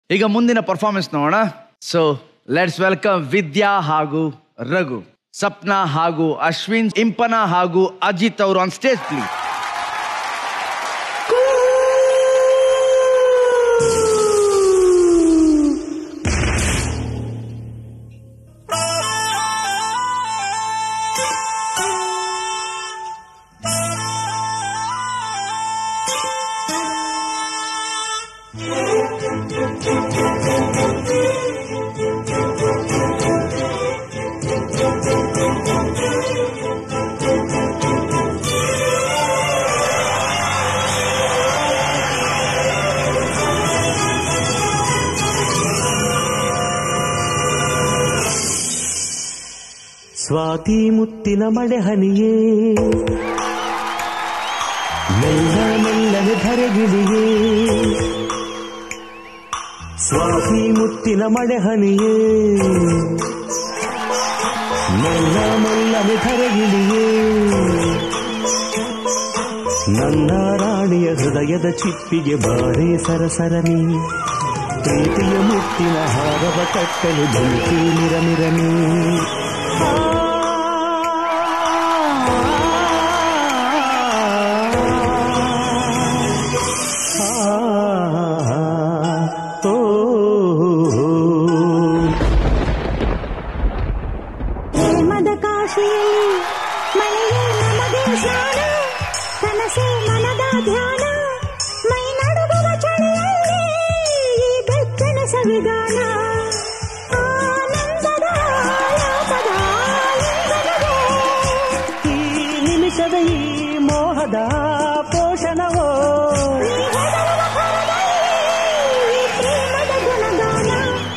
ಈಗ ಮುಂದಿನ ಪರ್ಫಾರ್ಮೆನ್ಸ್ ನೋಡೋಣ ಸೊ ಲೆಟ್ಸ್ ವೆಲ್ಕಮ್ ವಿದ್ಯಾ ಹಾಗೂ ರಘು ಸಪ್ನಾ ಹಾಗೂ ಅಶ್ವಿನ್ ಇಂಪನ ಹಾಗೂ ಅಜಿತ್ ಅವರು ಆನ್ ಸ್ಟೇಜ್ ಪ್ಲೀಸ್ ಸ್ವಾತಿ ಮುತ್ತಿನ ಮಳೆ ಹನಿಯೇ ಮೆಲ್ಲ ಮೆಲ್ಲನೆ ಧರೆಗಿಳಿಯೇ ಸ್ವಾತಿ ಮುತ್ತಿನ ಮಳೆ ಹನಿಯೇ ಮೆಲ್ಲ ಮೆಲ್ಲನೆ ಧರೆಗಿಳಿಯೇ ನನ್ನ ರಾಣಿಯ ಹೃದಯದ ಚಿಪ್ಪಿಗೆ ಬಾರೇ ಸರಸರನಿ ಪ್ರೀತಿಯ ಮುತ್ತಿನ ಹಾರವ ಕಟ್ಟಲು ಬೆಂಕಿ ನಿರನಿರನಿ ಪ್ರೇಮದ ಕಾಶಿಯಲ್ಲಿ ಮಳೆಯೇ ನಮಗೆ ಸ್ನಾನ ಕನಸೇ ಮನದ ಧ್ಯಾನ ಮೈ ನಡುಗುವ ಚಳಿಯಲ್ಲಿ ಈ ಬೆಚ್ಚನ ಸಂವಿಧಾನ ಆನಂದದ ಆಲಾಪದ ಆಲಿಂಗನವೇ. ಈ ನಿಮಿಷದ ಈ ಮೋಹದ ಪೋಷಣವೋ ನೀ ಹೆದರುವ ಭರದಲ್ಲಿ ಈ ಪ್ರೇಮದ ಗುಣಗಾನ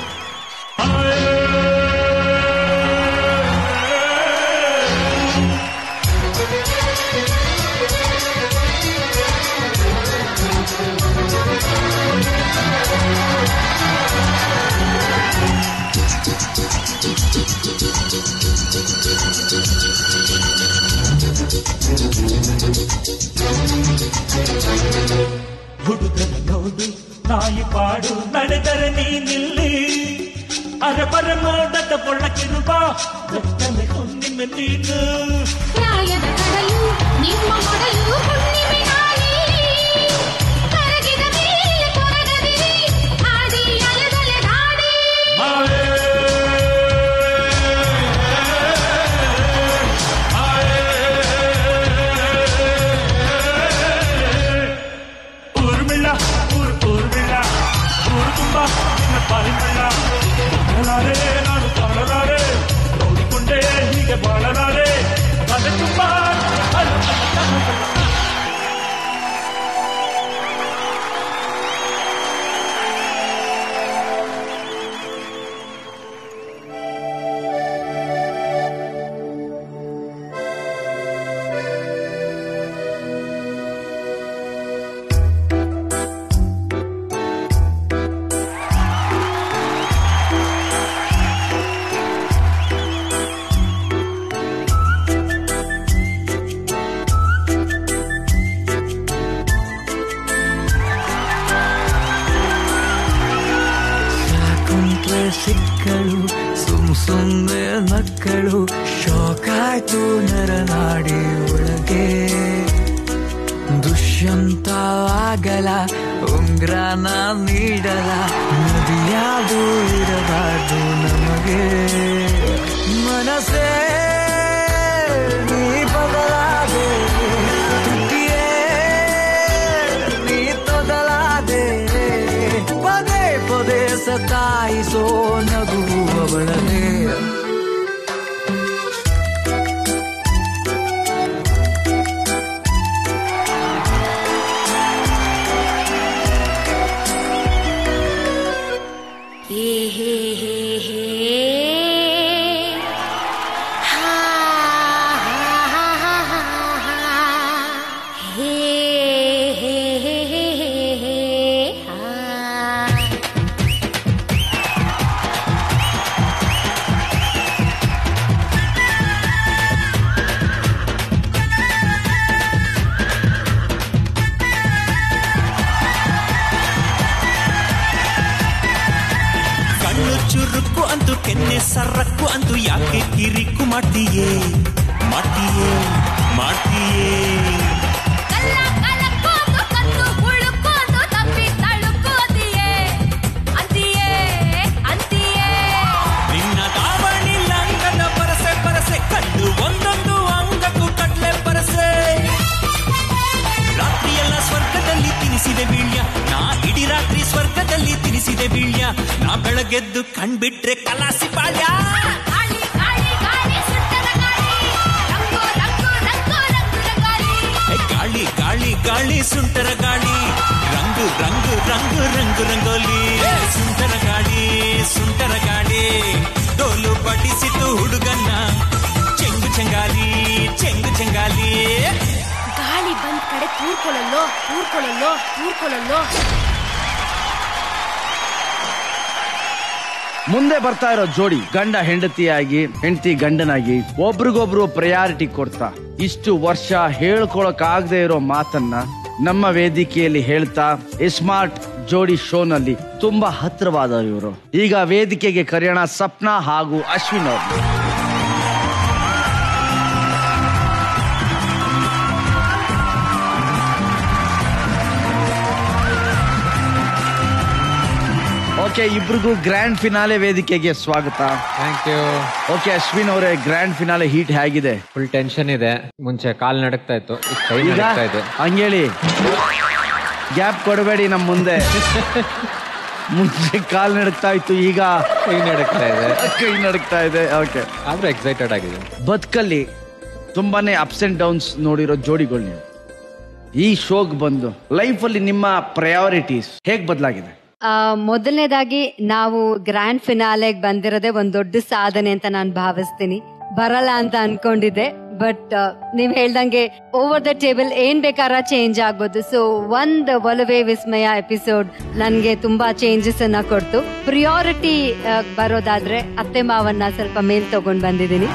ಹುಡುಗನ ನೋಡು ನಾಯಿ ಪಾಡು ನಡೆದರೆ ನೀನಿಲ್ಲಿ ಅರಬರ ಮೋಡದ ಒಳಗಿರುವ ಬೆಟ್ಟದ ಹುಣ್ಣಿಮೆ ನೀನು ಪ್ರಾಯದ ಕಡಲು ನಿಮ್ಮ ಮೊಡಲು ಹುಣ್ಣಿಮೆ ನಾಳೆಯಲ್ಲಿ ಕರಗಿದ ಮೇಲೆ ಕೊರಗದಿರಿ ಹಾದಿ ಅಲೆದಲೆ ದಾಡಿ ಮಾಯೇ ಊರ್ಮಿಳ ಊರ್ ಊರ್ಮಿಳ ಊರು ತುಂಬ ನಿನ್ನ ಪಾಲಿಮಳ ಕಾಣಲಾರೆ ನಾನು ಕಾಣಲಾರೆ ನೋಡಿಕೊಂಡೆ ಹೀಗೆ ಬಾಳಲಾರೆ ಕಡೆ ತುಂಬ ಅಲ್ಲ, ಅಲ್ಲ, ಅಲ್ಲ. ಕುಂತ್ರೆ ಸಿಕ್ಕಳು ಸುಮ್ ಸುಮ್ಮನೆ ನಕ್ಕಳು ಶೋಕಾಯ್ತು ನರನಾಡಿ ಒಳಗೆ ದುಷ್ಯಂತವಾಗಲ ಉಂಗ್ರನ ನೀಡಲ ನದಿಯಾದು ಇರಬಾರ್ದು ನಮಗೆ ಮನಸ್ಸೇ ನೀ ಬದಲಾದೆ ತುಟಿಯೇ ನೀ ತೊದಲಾದೆ ಪದೇ ಪದೇ ಸತಾಯಿಸೋ ನಗುವವಳನೆ ಹೇ ಹೇ ಹೇ ಹೇ ಸರಕ್ಕು ಅಂತೂ ಯಾಕೆ ಕಿರಿಕು ಮಾಡ್ತೀಯೇ ಮಾಡ್ತೀಯೇ ಮಾಡ್ತೀಯೇ ಕಲ್ಲ ಕಲಕ್ಕೋದು ಕತ್ತು ಹುಳುಕೋದು ತಪ್ಪಿ ತಳುಕೋದಿಯೇ ಅಂತಿಯೇ ಅಂತಿಯೇ ನಿನ್ನ ದಾವಣಿ ಲಂಗದ ಪರಸೆ ಪರಸೆ ಕಲ್ಲು ಒಂದೊಂದು ಅಂಗಕ್ಕೂ ಕಟ್ಲೆ ಪರಸೆ ರಾತ್ರಿಯೆಲ್ಲ ಸ್ವರ್ಗದಲ್ಲಿ ತಿನಿಸಿದೆ ಬೀಳ್ಯ ನಾ ಇಡೀ ರಾತ್ರಿ ಸ್ವರ್ಗದಲ್ಲಿ ತಿನಿಸಿದೆ ಬೀಳ್ಯ ನಾ ಬೆಳಗೆದ್ದು ಕಣ್ಬಿಟ್ರೆ ಕಲಾಸಿ ಬಾಳ್ಯ ಗಾಳಿ ಗಾಳಿ ಗಾಳಿ ಸುಟ್ಟದ ಗಾಳಿ ರಂಗು ರಂಗು ರಂಗು ರಂಗುರ ಗಾಳಿ ಏ ಗಾಳಿ ಗಾಳಿ ಗಾಳಿ ಸುಂಟರ ಗಾಳಿ ರಂಗು ರಂಗು ರಂಗು ರಂಗು ರಂಗೋಲಿ ಏ ಸುಂಟರ ಗಾಳಿ ಸುಂಟರ ಗಾಳಿ ಡೋಲು ಬಡಿಸಿತು ಹುಡುಗನ್ನ ಚೆಂಗು ಚೆಂಗಾಲಿ ಚೆಂಗು ಚೆಂಗಾಲಿ ಗಾಳಿ ಬಂದ್ ಕಡೆ ತೂರ್ಕೊಳ್ಳಲ್ಲೋ ತೂರ್ಕೊಳ್ಳಲ್ಲೋ ತೂರ್ಕೊಳ್ಳಲ್ಲೋ ಮುಂದೆ ಬರ್ತಾ ಇರೋ ಜೋಡಿ ಗಂಡ ಹೆಂಡತಿಯಾಗಿ ಹೆಂಡತಿ ಗಂಡನಾಗಿ ಒಬ್ರಿಗೊಬ್ರು ಪ್ರಯಾರಿಟಿ ಕೊಡ್ತಾ ಇಷ್ಟು ವರ್ಷ ಹೇಳ್ಕೊಳಕ್ ಆಗದೆ ಇರೋ ಮಾತನ್ನ ನಮ್ಮ ವೇದಿಕೆಯಲ್ಲಿ ಹೇಳ್ತಾ ಸ್ಮಾರ್ಟ್ ಜೋಡಿ ಶೋನಲ್ಲಿ ತುಂಬಾ ಹತ್ರವಾದವರು ಇವರು ಈಗ ವೇದಿಕೆಗೆ ಕರೆಯೋಣ ಸಪ್ನಾ ಹಾಗೂ ಅಶ್ವಿನ್ ಅವರು ಓಕೆ ಇಬ್ರಿಗೂ ಗ್ರ್ಯಾಂಡ್ ಫಿನಾಲೆ ವೇದಿಕೆಗೆ ಸ್ವಾಗತ ಥ್ಯಾಂಕ್ ಯು ಓಕೆ ಅಶ್ವಿನ್ ಅವರೇ ಗ್ರ್ಯಾಂಡ್ ಫಿನಾಲೆ ಹೀಟ್ ಹೇಗಿದೆ ಫುಲ್ ಟೆನ್ಷನ್ ಇದೆ ಮುಂಚೆ ಕಾಲ್ ನಡಕ್ತಾ ಇತ್ತು ಈಗ ಕೈ ಈಗ ನಡಕ್ತಾ ಇದೆ ಹಂಗೇಳಿ ಗ್ಯಾಪ್ ಕೊಡಬೇಡಿ ನಮ್ಮ ಮುಂದೆ ಮುಂಚೆ ಕಾಲ್ ನಡುಕ್ತಾ ಇತ್ತು ಈಗ ಕೈ ನಡಕ್ತಾ ಇದೆ ಕೈ ನಡುಕ್ತಾ ಇದೆ ಓಕೆ ಆದ್ರೂ ಎಕ್ಸೈಟೆಡ್ ಆಗಿದೆ ಬದುಕಲ್ಲಿ ತುಂಬಾನೇ ಅಪ್ಸ್ ಅಂಡ್ ಡೌನ್ಸ್ ನೋಡಿರೋ ಜೋಡಿಗಳು ನೀವು ಈ ಶೋಗ್ ಬಂದು ಲೈಫಲ್ಲಿ ನಿಮ್ಮ ಪ್ರಯಾರಿಟೀಸ್ ಹೇಗ್ ಬದಲಾಗಿದೆ ಆ, ಮೊದಲನೇದಾಗಿ ನಾವು ಗ್ರ್ಯಾಂಡ್ ಫಿನಾಲೆಗ್ ಬಂದಿರೋದೇ ಒಂದ್ ದೊಡ್ಡ ಸಾಧನೆ ಅಂತ ನಾನು ಭಾವಿಸ್ತೀನಿ ಬರಲ್ಲ ಅಂತ ಅನ್ಕೊಂಡಿದ್ದೆ ಬಟ್ ನೀವ್ ಹೇಳ್ದಂಗೆ ಓವರ್ ದ ಟೇಬಲ್ ಏನ್ ಬೇಕಾರ ಚೇಂಜ್ ಆಗ್ಬೋದು ಸೊ ಒಂದ್ ಒಲವೇ ವಿಸ್ಮಯ ಎಪಿಸೋಡ್ ನನ್ಗೆ ತುಂಬಾ ಚೇಂಜಸ್ ಅನ್ನ ಕೊಡ್ತು ಪ್ರಿಯಾರಿಟಿ ಬರೋದಾದ್ರೆ ಅತ್ತೆ ಮಾವನ್ನ ಸ್ವಲ್ಪ ಮೇಲ್ ತಗೊಂಡ್ ಬಂದಿದ್ದೀನಿ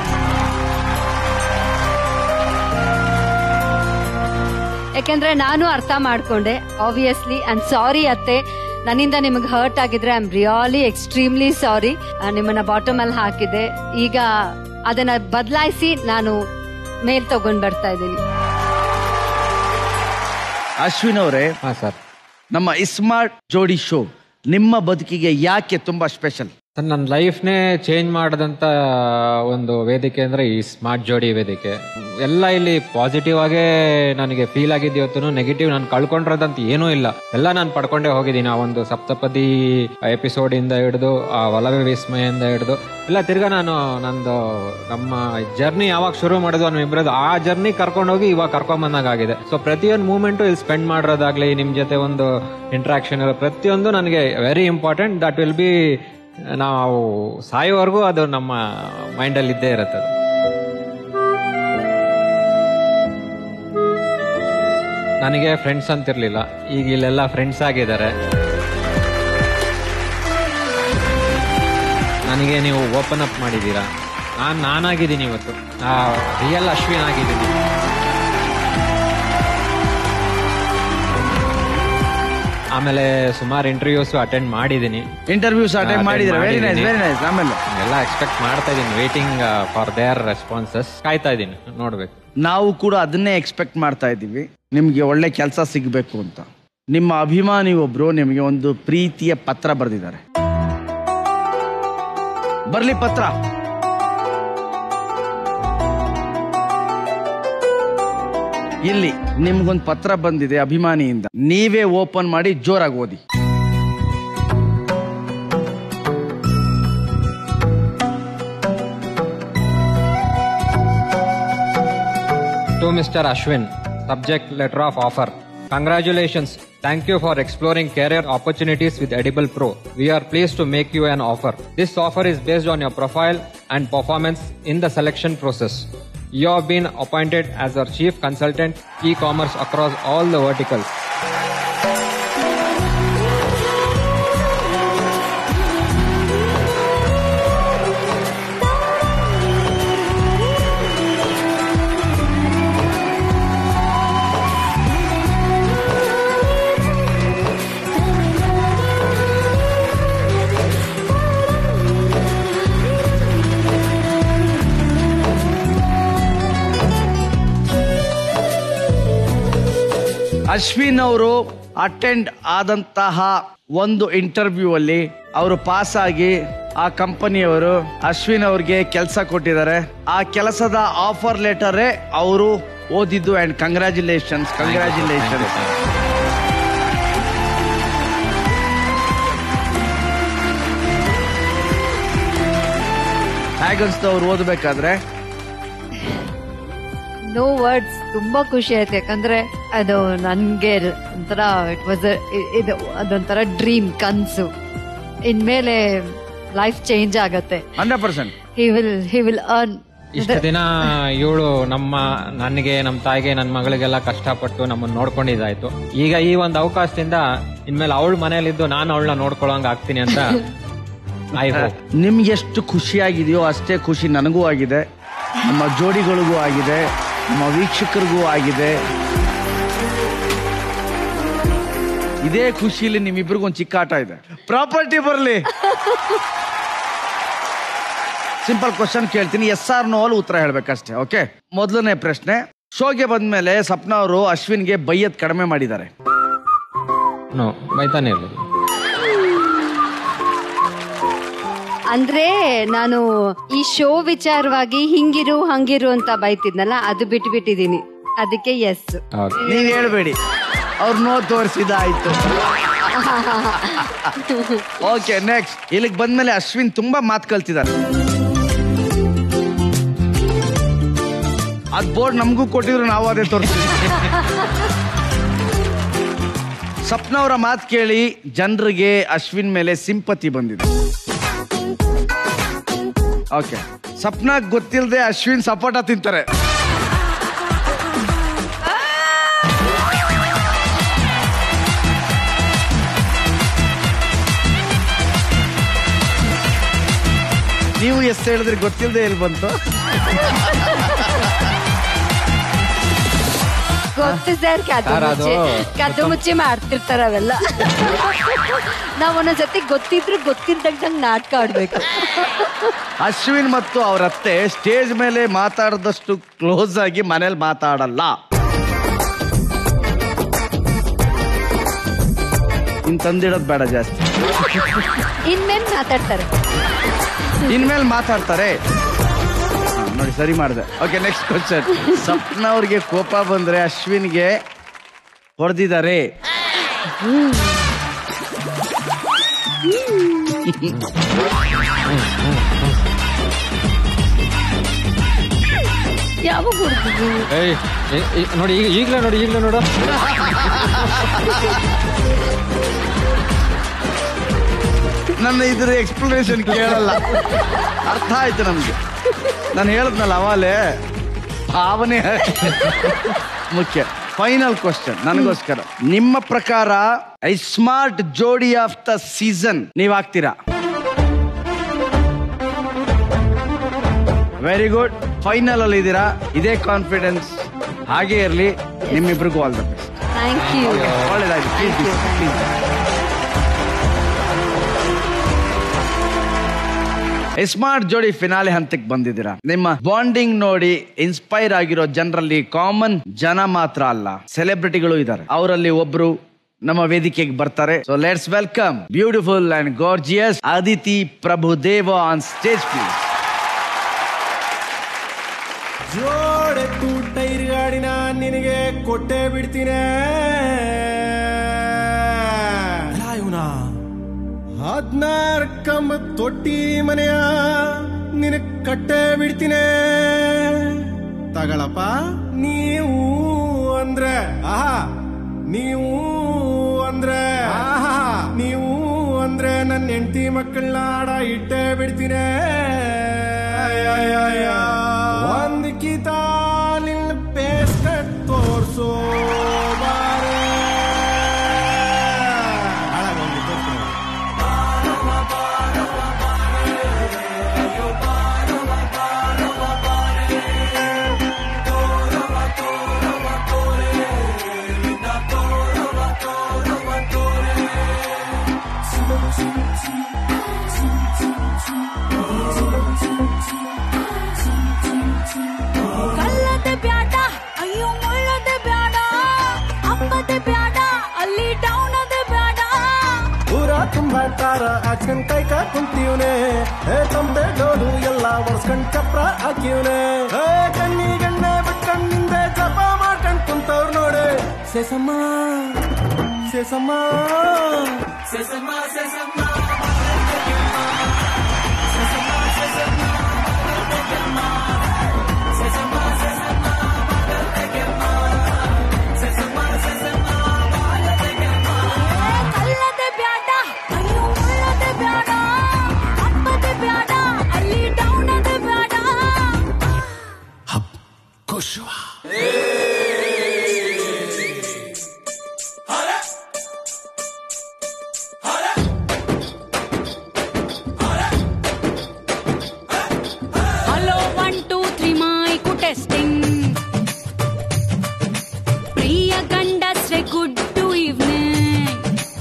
ಯಾಕಂದ್ರೆ ನಾನು ಅರ್ಥ ಮಾಡ್ಕೊಂಡೆ ಆಬ್ವಿಯಸ್ಲಿ ಐ ಸಾರಿ ಅತ್ತೆ ನನ್ನಿಂದ ನಿಮಗೆ ಹರ್ಟ್ ಆಗಿದ್ರೆ I am really extremely sorry ನಿಮ್ಮನ್ನ ಬಾಟಮ್ ಅಲ್ಲಿ ಹಾಕಿದೆ ಈಗ ಅದನ್ನ ಬದಲಾಯಿಸಿ ನಾನು ಮೇಲ್ ತಗೊಂಡ್ ಬರ್ತಾ ಇದ್ದೀನಿ ಅಶ್ವಿನ್ ಅವರೇ ಹಾ ಸರ್ ನಮ್ಮ ಸ್ಮಾರ್ಟ್ ಜೋಡಿ ಶೋ ನಿಮ್ಮ ಬದುಕಿಗೆ ಯಾಕೆ ತುಂಬಾ ಸ್ಪೆಷಲ್ ಸರ್ ನನ್ನ ಲೈಫ್ನೇ ಚೇಂಜ್ ಮಾಡಿದಂತ ಒಂದು ವೇದಿಕೆ ಅಂದ್ರೆ ಈ ಸ್ಮಾರ್ಟ್ ಜೋಡಿ ವೇದಿಕೆ ಎಲ್ಲ ಇಲ್ಲಿ ಪಾಸಿಟಿವ್ ಆಗೇ ನನಗೆ ಫೀಲ್ ಆಗಿದ್ದು ಇವತ್ತು ನೆಗೆಟಿವ್ ನಾನು ಕಳ್ಕೊಂಡಿರೋದಂತ ಏನೂ ಇಲ್ಲ ಎಲ್ಲ ನಾನು ಪಡ್ಕೊಂಡೇ ಹೋಗಿದ್ದೀನಿ ಆ ಒಂದು ಸಪ್ತಪದಿ ಎಪಿಸೋಡ್ ಇಂದ ಹಿಡಿದು ಆ ಒಲವೇ ವಿಸ್ಮಯಿಂದ ಹಿಡಿದು ಇಲ್ಲ ತಿರ್ಗಾ ನಾನು ನಂದು ನಮ್ಮ ಜರ್ನಿ ಯಾವಾಗ ಶುರು ಮಾಡಿದ್ವು ನಮ್ಮ ಇಬ್ಬರದು ಆ ಜರ್ನಿ ಕರ್ಕೊಂಡೋಗಿ ಇವಾಗ ಕರ್ಕೊಂಡ್ ಆಗಿದೆ ಸೊ ಪ್ರತಿಯೊಂದು ಮೂಮೆಂಟು ಇಲ್ಲಿ ಸ್ಪೆಂಡ್ ಮಾಡಿರೋದಾಗ್ಲಿ ನಿಮ್ ಜೊತೆ ಒಂದು ಇಂಟ್ರಾಕ್ಷನ್ ಪ್ರತಿಯೊಂದು ನನಗೆ very important that will be ನಾವು ಸಾಯೋವರೆಗೂ ಅದು ನಮ್ಮ ಮೈಂಡಲ್ಲಿ ಇದ್ದೇ ಇರುತ್ತೆ ಅದು. ನನಗೆ ಫ್ರೆಂಡ್ಸ್ ಅಂತಿರ್ಲಿಲ್ಲ ಈಗ ಇಲ್ಲೆಲ್ಲ ಫ್ರೆಂಡ್ಸ್ ಆಗಿದ್ದಾರೆ ನನಗೆ ನೀವು ಓಪನ್ ಅಪ್ ಮಾಡಿದ್ದೀರಾ ನಾನು ನಾನಾಗಿದ್ದೀನಿ ಇವತ್ತು ರಿಯಲ್ ಅಶ್ವಿನ್ ಆಗಿದ್ದೀನಿ ಆಮೇಲೆ ಸುಮಾರು ಇಂಟರ್ವ್ಯೂಸ್ ಅಟೆಂಡ್ ಮಾಡಿದ್ದೀನಿ ಇಂಟರ್ವ್ಯೂಸ್ ಅಟೆಂಡ್ Attend ಮಾಡಿದ್ರೆ ವೆರಿ ನೈಸ್ ಮಾಡಿದ್ದೀನಿ. ವೆರಿ ನೈಸ್ ಆಮೇಲೆ ಎಲ್ಲ ಎಕ್ಸ್ಪೆಕ್ಟ್ ಮಾಡ್ತಾ ಇದ್ದೀನಿ ವೇಟಿಂಗ್ ಫಾರ್ ದೇರ್ ರೆಸ್ಪಾನ್ಸಸ್ ಕಾಯ್ತಾ ಇದ್ದೀನಿ ನೋಡ್ಬೇಕು ನಾವು ಕೂಡ ಅದನ್ನೇ ಎಕ್ಸ್ಪೆಕ್ಟ್ ಮಾಡ್ತಾ ಇದ್ದೀವಿ ನಿಮ್ಗೆ ಒಳ್ಳೆ ಕೆಲಸ ಸಿಗ್ಬೇಕು ಅಂತ ನಿಮ್ಮ ಅಭಿಮಾನಿ ಒಬ್ರು ನಿಮಗೆ ಒಂದು ಪ್ರೀತಿಯ ಪತ್ರ ಬರೆದಿದ್ದಾರೆ ಬರ್ಲಿ ಪತ್ರ ಇಲ್ಲಿ ನಿಮ್ಗೊಂದು ಪತ್ರ ಬಂದಿದೆ ಅಭಿಮಾನಿಯಿಂದ ನೀವೇ ಓಪನ್ ಮಾಡಿ ಜೋರಾಗಿ ಓದಿ To Mr. Ashwin, subject letter of offer. Congratulations. Thank you for exploring career opportunities with Edible Pro. We are pleased to make you an offer. This offer is based on your profile and performance in the selection process. You have been appointed as our chief consultant e-commerce across all the verticals. Ashwin ಅವರು attend ಆದಂತಹ ಒಂದು interview ಅಲ್ಲಿ ಅವರು pass ಆಗಿ ಆ ಕಂಪನಿಯವರು ಅಶ್ವಿನ್ ಅವ್ರಿಗೆ ಕೆಲಸ ಕೊಟ್ಟಿದ್ದಾರೆ ಆ ಕೆಲಸದ ಆಫರ್ ಲೆಟರೇ ಅವರು ಓದಿದ್ದು ಅಂಡ್ ಕಂಗ್ರ್ಯಾಚುಲೇಷನ್ಸ್ ಕಂಗ್ರ್ಯಾಚುಲೇಷನ್ಸ್ ಹೇಗನ್ಸ್ತು ಅವ್ರು ಓದ್ಬೇಕಾದ್ರೆ ನೋ ವರ್ಡ್ಸ್ ತುಂಬಾ ಖುಷಿ ಆಯ್ತು ಯಾಕಂದ್ರೆ ಅದು ನನ್ಗೆ ಒಂಥರ ಇಟ್ ವಾಸ್ ಇದು ಅದೊಂಥರ ಡ್ರೀಮ್ ಕನ್ಸು ಇನ್ಮೇಲೆ ಲೈಫ್ ಚೇಂಜ್ ಆಗತ್ತೆ hundred percent he will he will earn ಇಷ್ಟು ದಿನ ಇವಳು ನಮ್ಮ ನನಗೆ ನಮ್ಮ ತಾಯಿಗೆ ನನ್ನ ಮಗಳಿಗೆಲ್ಲ ಕಷ್ಟಪಟ್ಟು ನಮ್ಮನ್ನ ನೋಡ್ಕೊಂಡಿದ್ದಾಯ್ತು ಈಗ ಈ ಒಂದು ಅವಕಾಶದಿಂದ ಇನ್ಮೇಲೆ ಅವಳ ಮನೇಲಿದ್ದು ನಾನು ಅವಳನ್ನ ನೋಡ್ಕೊಳ್ಳೋಂಗ್ ಆಗ್ತೀನಿ ಅಂತ ಐ ಹೋಪ್ ನಿಮ್ಗೆ ಎಷ್ಟು ಖುಷಿಯಾಗಿದೆಯೋ ಅಷ್ಟೇ ಖುಷಿ ನನಗೂ ಆಗಿದೆ ನಮ್ಮ ಜೋಡಿಗಳಿಗೂ ಆಗಿದೆ ನಮ್ಮ ವೀಕ್ಷಕರಿಗೂ ಆಗಿದೆ ಇದೇ ಖುಷಿಲಿ ನಿಮ್ಮಿಬ್ರಿಗೂ ಒಂದು ಚಿಕ್ಕ ಆಟ ಇದೆ ಪ್ರಾಪರ್ಟಿ ಬರಲಿ ಸಿಂಪಲ್ ಕ್ವಶನ್ ಕೇಳ್ತೀನಿ ಎಸ್ ಆರ್ ನೋ ಅಲ್ಲಿ ಉತ್ತರ ಹೇಳ್ಬೇಕಷ್ಟೇ ಓಕೆ ಮೊದಲನೇ ಪ್ರಶ್ನೆ ಶೋಗೆ ಬಂದ್ಮೇಲೆ ಸಪ್ನಾ ಅವರು ಅಶ್ವಿನ್ಗೆ ಬೈಯತ್ ಕಡಿಮೆ ಮಾಡಿದ್ದಾರೆ ನೋ ಬೈತಾನೆ ಇಲ್ಲ ಅಂದ್ರೆ ನಾನು ಈ ಶೋ ವಿಚಾರವಾಗಿ ಹಿಂಗಿರು ಹಂಗಿರು ಅಂತ ಬೈತಿದ್ನಲ್ಲ ಅದು ಬಿಟ್ಟು ಬಿಟ್ಟಿದೀನಿ ಅದಕ್ಕೆ ಎಸ್ ಹೌದು ನೀವ್ ಹೇಳ್ಬೇಡಿ ಅವ್ರು ನೋ ತೋರಿಸಿದಾಯ್ತು ಓಕೆ ನೆಕ್ಸ್ಟ್ ಇಲ್ಲಿಗೆ ಬಂದ್ಮೇಲೆ ಅಶ್ವಿನ್ ತುಂಬಾ ಮಾತು ಕಲ್ತಿದ್ದಾರೆ ಅದ್ ಬೋರ್ಡ್ ನಮಗೂ ಕೊಟ್ಟಿದ್ರು ನಾವು ಅದೇ ತೋರಿಸ್ತೀವಿ ಸಪ್ನ ಅವರ ಮಾತು ಕೇಳಿ ಜನರಿಗೆ ಅಶ್ವಿನ್ ಮೇಲೆ ಸಿಂಪತಿ ಬಂದಿದೆ ಓಕೆ ಸಪ್ನಾಗ್ ಗೊತ್ತಿಲ್ಲದೆ ಅಶ್ವಿನ್ ಸಪೋಟ ತಿಂತಾರೆ ನೀವು ಎಷ್ಟು ಹೇಳಿದ್ರಿ ಗೊತ್ತಿಲ್ಲದೆ ಎಲ್ಲಿ ಬಂತು ಗೊತ್ತು ಸರ್ ಕದ್ದು ಸರ್, ಅದು ಮುಚ್ಚಿ ಕದ್ದು ಮುಚ್ಚಿ ಮಾಡ್ತಿರ್ತಾರ ಅವೆಲ್ಲ ನಾವ್ ಒಂದೊಂದ್ಸತಿ ಗೊತ್ತಿದ್ರು ಗೊತ್ತಿದ್ದಂಗ್ ನಾಟಕ ಆಡ್ಬೇಕು ಅಶ್ವಿನ್ ಮತ್ತು ಅವ್ರ ಅತ್ತೆ ಸ್ಟೇಜ್ ಮೇಲೆ ಮಾತಾಡದಷ್ಟು ಕ್ಲೋಸ್ ಆಗಿ ಮನೇಲಿ ಮಾತಾಡಲ್ಲ ಇನ್ ತಂದಿಡೋದ್ ಬೇಡ ಜಾಸ್ತಿ ಇನ್ಮೇಲೆ ಮಾತಾಡ್ತಾರೆ ಇನ್ಮೇಲೆ ಮಾತಾಡ್ತಾರೆ ಹಾ, ನೋಡಿ ಸರಿ ಮಾಡಿದೆ ಓಕೆ ನೆಕ್ಸ್ಟ್ ಕ್ವಶನ್ ಸಪ್ನ ಅವ್ರಿಗೆ ಕೋಪ ಬಂದ್ರೆ ಅಶ್ವಿನ್ಗೆ ಹೊಡೆದಿದ್ದಾರೆ ಯಾವಾಗ ಹುಡುಗಿದ್ರು ಏಯ್ ಏ- ಏ- ನೋಡಿ ಈಗ ಈಗಲೇ ನೋಡಿ ಈಗಲೇ ನೋಡು ನನ್ನ ಇದ್ರ ಎಕ್ಸ್ಪ್ಲನೇಷನ್ ಕೇಳಲ್ಲ ಅರ್ಥ ಆಯ್ತು ನಮ್ಗೆ ನಾನು ಹೇಳದ್ನಲ್ಲ ಅವಾಲೆ ಭಾವನೆ ಮುಖ್ಯ ಫೈನಲ್ ಕ್ವಶನ್ ನನಗೋಸ್ಕರ ನಿಮ್ಮ ಪ್ರಕಾರ ಐ ಸ್ಮಾರ್ಟ್ ಜೋಡಿ ಆಫ್ ದ ಸೀಸನ್ ನೀವ್ ಆಗ್ತೀರಾ ವೆರಿ ಗುಡ್ ಫೈನಲ್ ಅಲ್ಲಿ ಇದ್ದೀರಾ ಇದೇ ಕಾನ್ಫಿಡೆನ್ಸ್ ಹಾಗೆ ಇರಲಿ ನಿಮ್ಮಿಬ್ರಿಗೂ all the best thank you ಒಳ್ಳೇದಾಗಿ ಪ್ಲೀಸ್ ಪ್ಲೀಸ್ ಸ್ಮಾರ್ಟ್ ಜೋಡಿ ಫಿನಾಲೆ ಹಂತಕ್ಕೆ ಬಂದಿದ್ದೀರಾ ನಿಮ್ಮ ಬಾಂಡಿಂಗ್ ನೋಡಿ ಇನ್ಸ್ಪೈರ್ ಆಗಿರೋ ಜನರಲ್ಲಿ ಕಾಮನ್ ಜನ ಮಾತ್ರ ಅಲ್ಲ ಸೆಲೆಬ್ರಿಟಿಗಳು ಇದ್ದಾರೆ ಅವರಲ್ಲಿ ಒಬ್ರು ನಮ್ಮ ವೇದಿಕೆಗೆ ಬರ್ತಾರೆ so let's welcome beautiful and gorgeous Aditi Prabhudeva on stage please ಜೋಡೆತ್ತು ಟೈರ್ ಗಾಡಿನ ನಿನಗೆ ಕೊಟ್ಟೆ ಬಿಡ್ತೀನಿ ಇವನ ಹದ್ನಾರು ಕಂಬ ತೊಟ್ಟಿ ಮನೆಯ ನಿನ ಕಟ್ಟೆ ಬಿಡ್ತೀನಿ ತಗಳಪ್ಪ ನೀವು ಅಂದ್ರೆ ಆಹಾ ನೀವು ಅಂದ್ರೆ ಆಹಾ ನೀವು ಅಂದ್ರೆ ನನ್ನ ಹೆಂಡತಿ ಮಕ್ಕಳನ್ನ ಆಡ ಇಟ್ಟೆ ಬಿಡ್ತೀನಿ ಒಂದ್ ಕಿತಾಲಿನ ಪೇಸ್ಟ್ ತೋರ್ಸೋ ಬಾರೆ ಹಾಳಾಗೋಗಿ ತೋರ್ಸು. ಕಲ್ಲದೆ ಬ್ಯಾಡ ಅಯ್ಯೋ ಮುಳ್ಳದೆ ಬ್ಯಾಡ ಹಬ್ಬದೆ ಟ್ರ್ಯಾಕ್ಟಾರ ಹಾಕ್ಸ್ಕೊಂಡ್ ಕೈ ಕಾ ಕುಂತೀವ್ನೆ ಏ ತಂಬೆ ಡೋಲು ಎಲ್ಲ ಒರ್ಸ್ಕೊಂಡ್ ಚಪ್ರ ಹಾಕಿವ್ನೆ ಏ ಕಣ್ಣಿ ಗಣ್ಣೆ ಬಿಟ್ಕೊಂಡ್ ನಿಂದೆ ಜಪ ಮಾಡ್ಕೊಂಡ್ ಕುಂತವ್ರು ನೋಡೆ ಸೇಸಮ್ಮ ಸೇಸಮ್ಮ ಸೇಸಮ್ಮ ಸೇಸಮ್ಮ ಕಲ್ಲದೆ ಬ್ಯಾಡ ಅಯ್ಯೋ ಮುಳ್ಳದೆ ಬ್ಯಾಡ ಅಪ್ಪದೆ ಬ್ಯಾಡ ಅಲ್ಲಿ ಡೌನದೆ ಬ್ಯಾಡ hello one two three mic testing ಪ್ರಿಯ ಗಂಡಸ್ರೆ ಗುಡ್ ಟು ಈವ್ನಿಂಗ್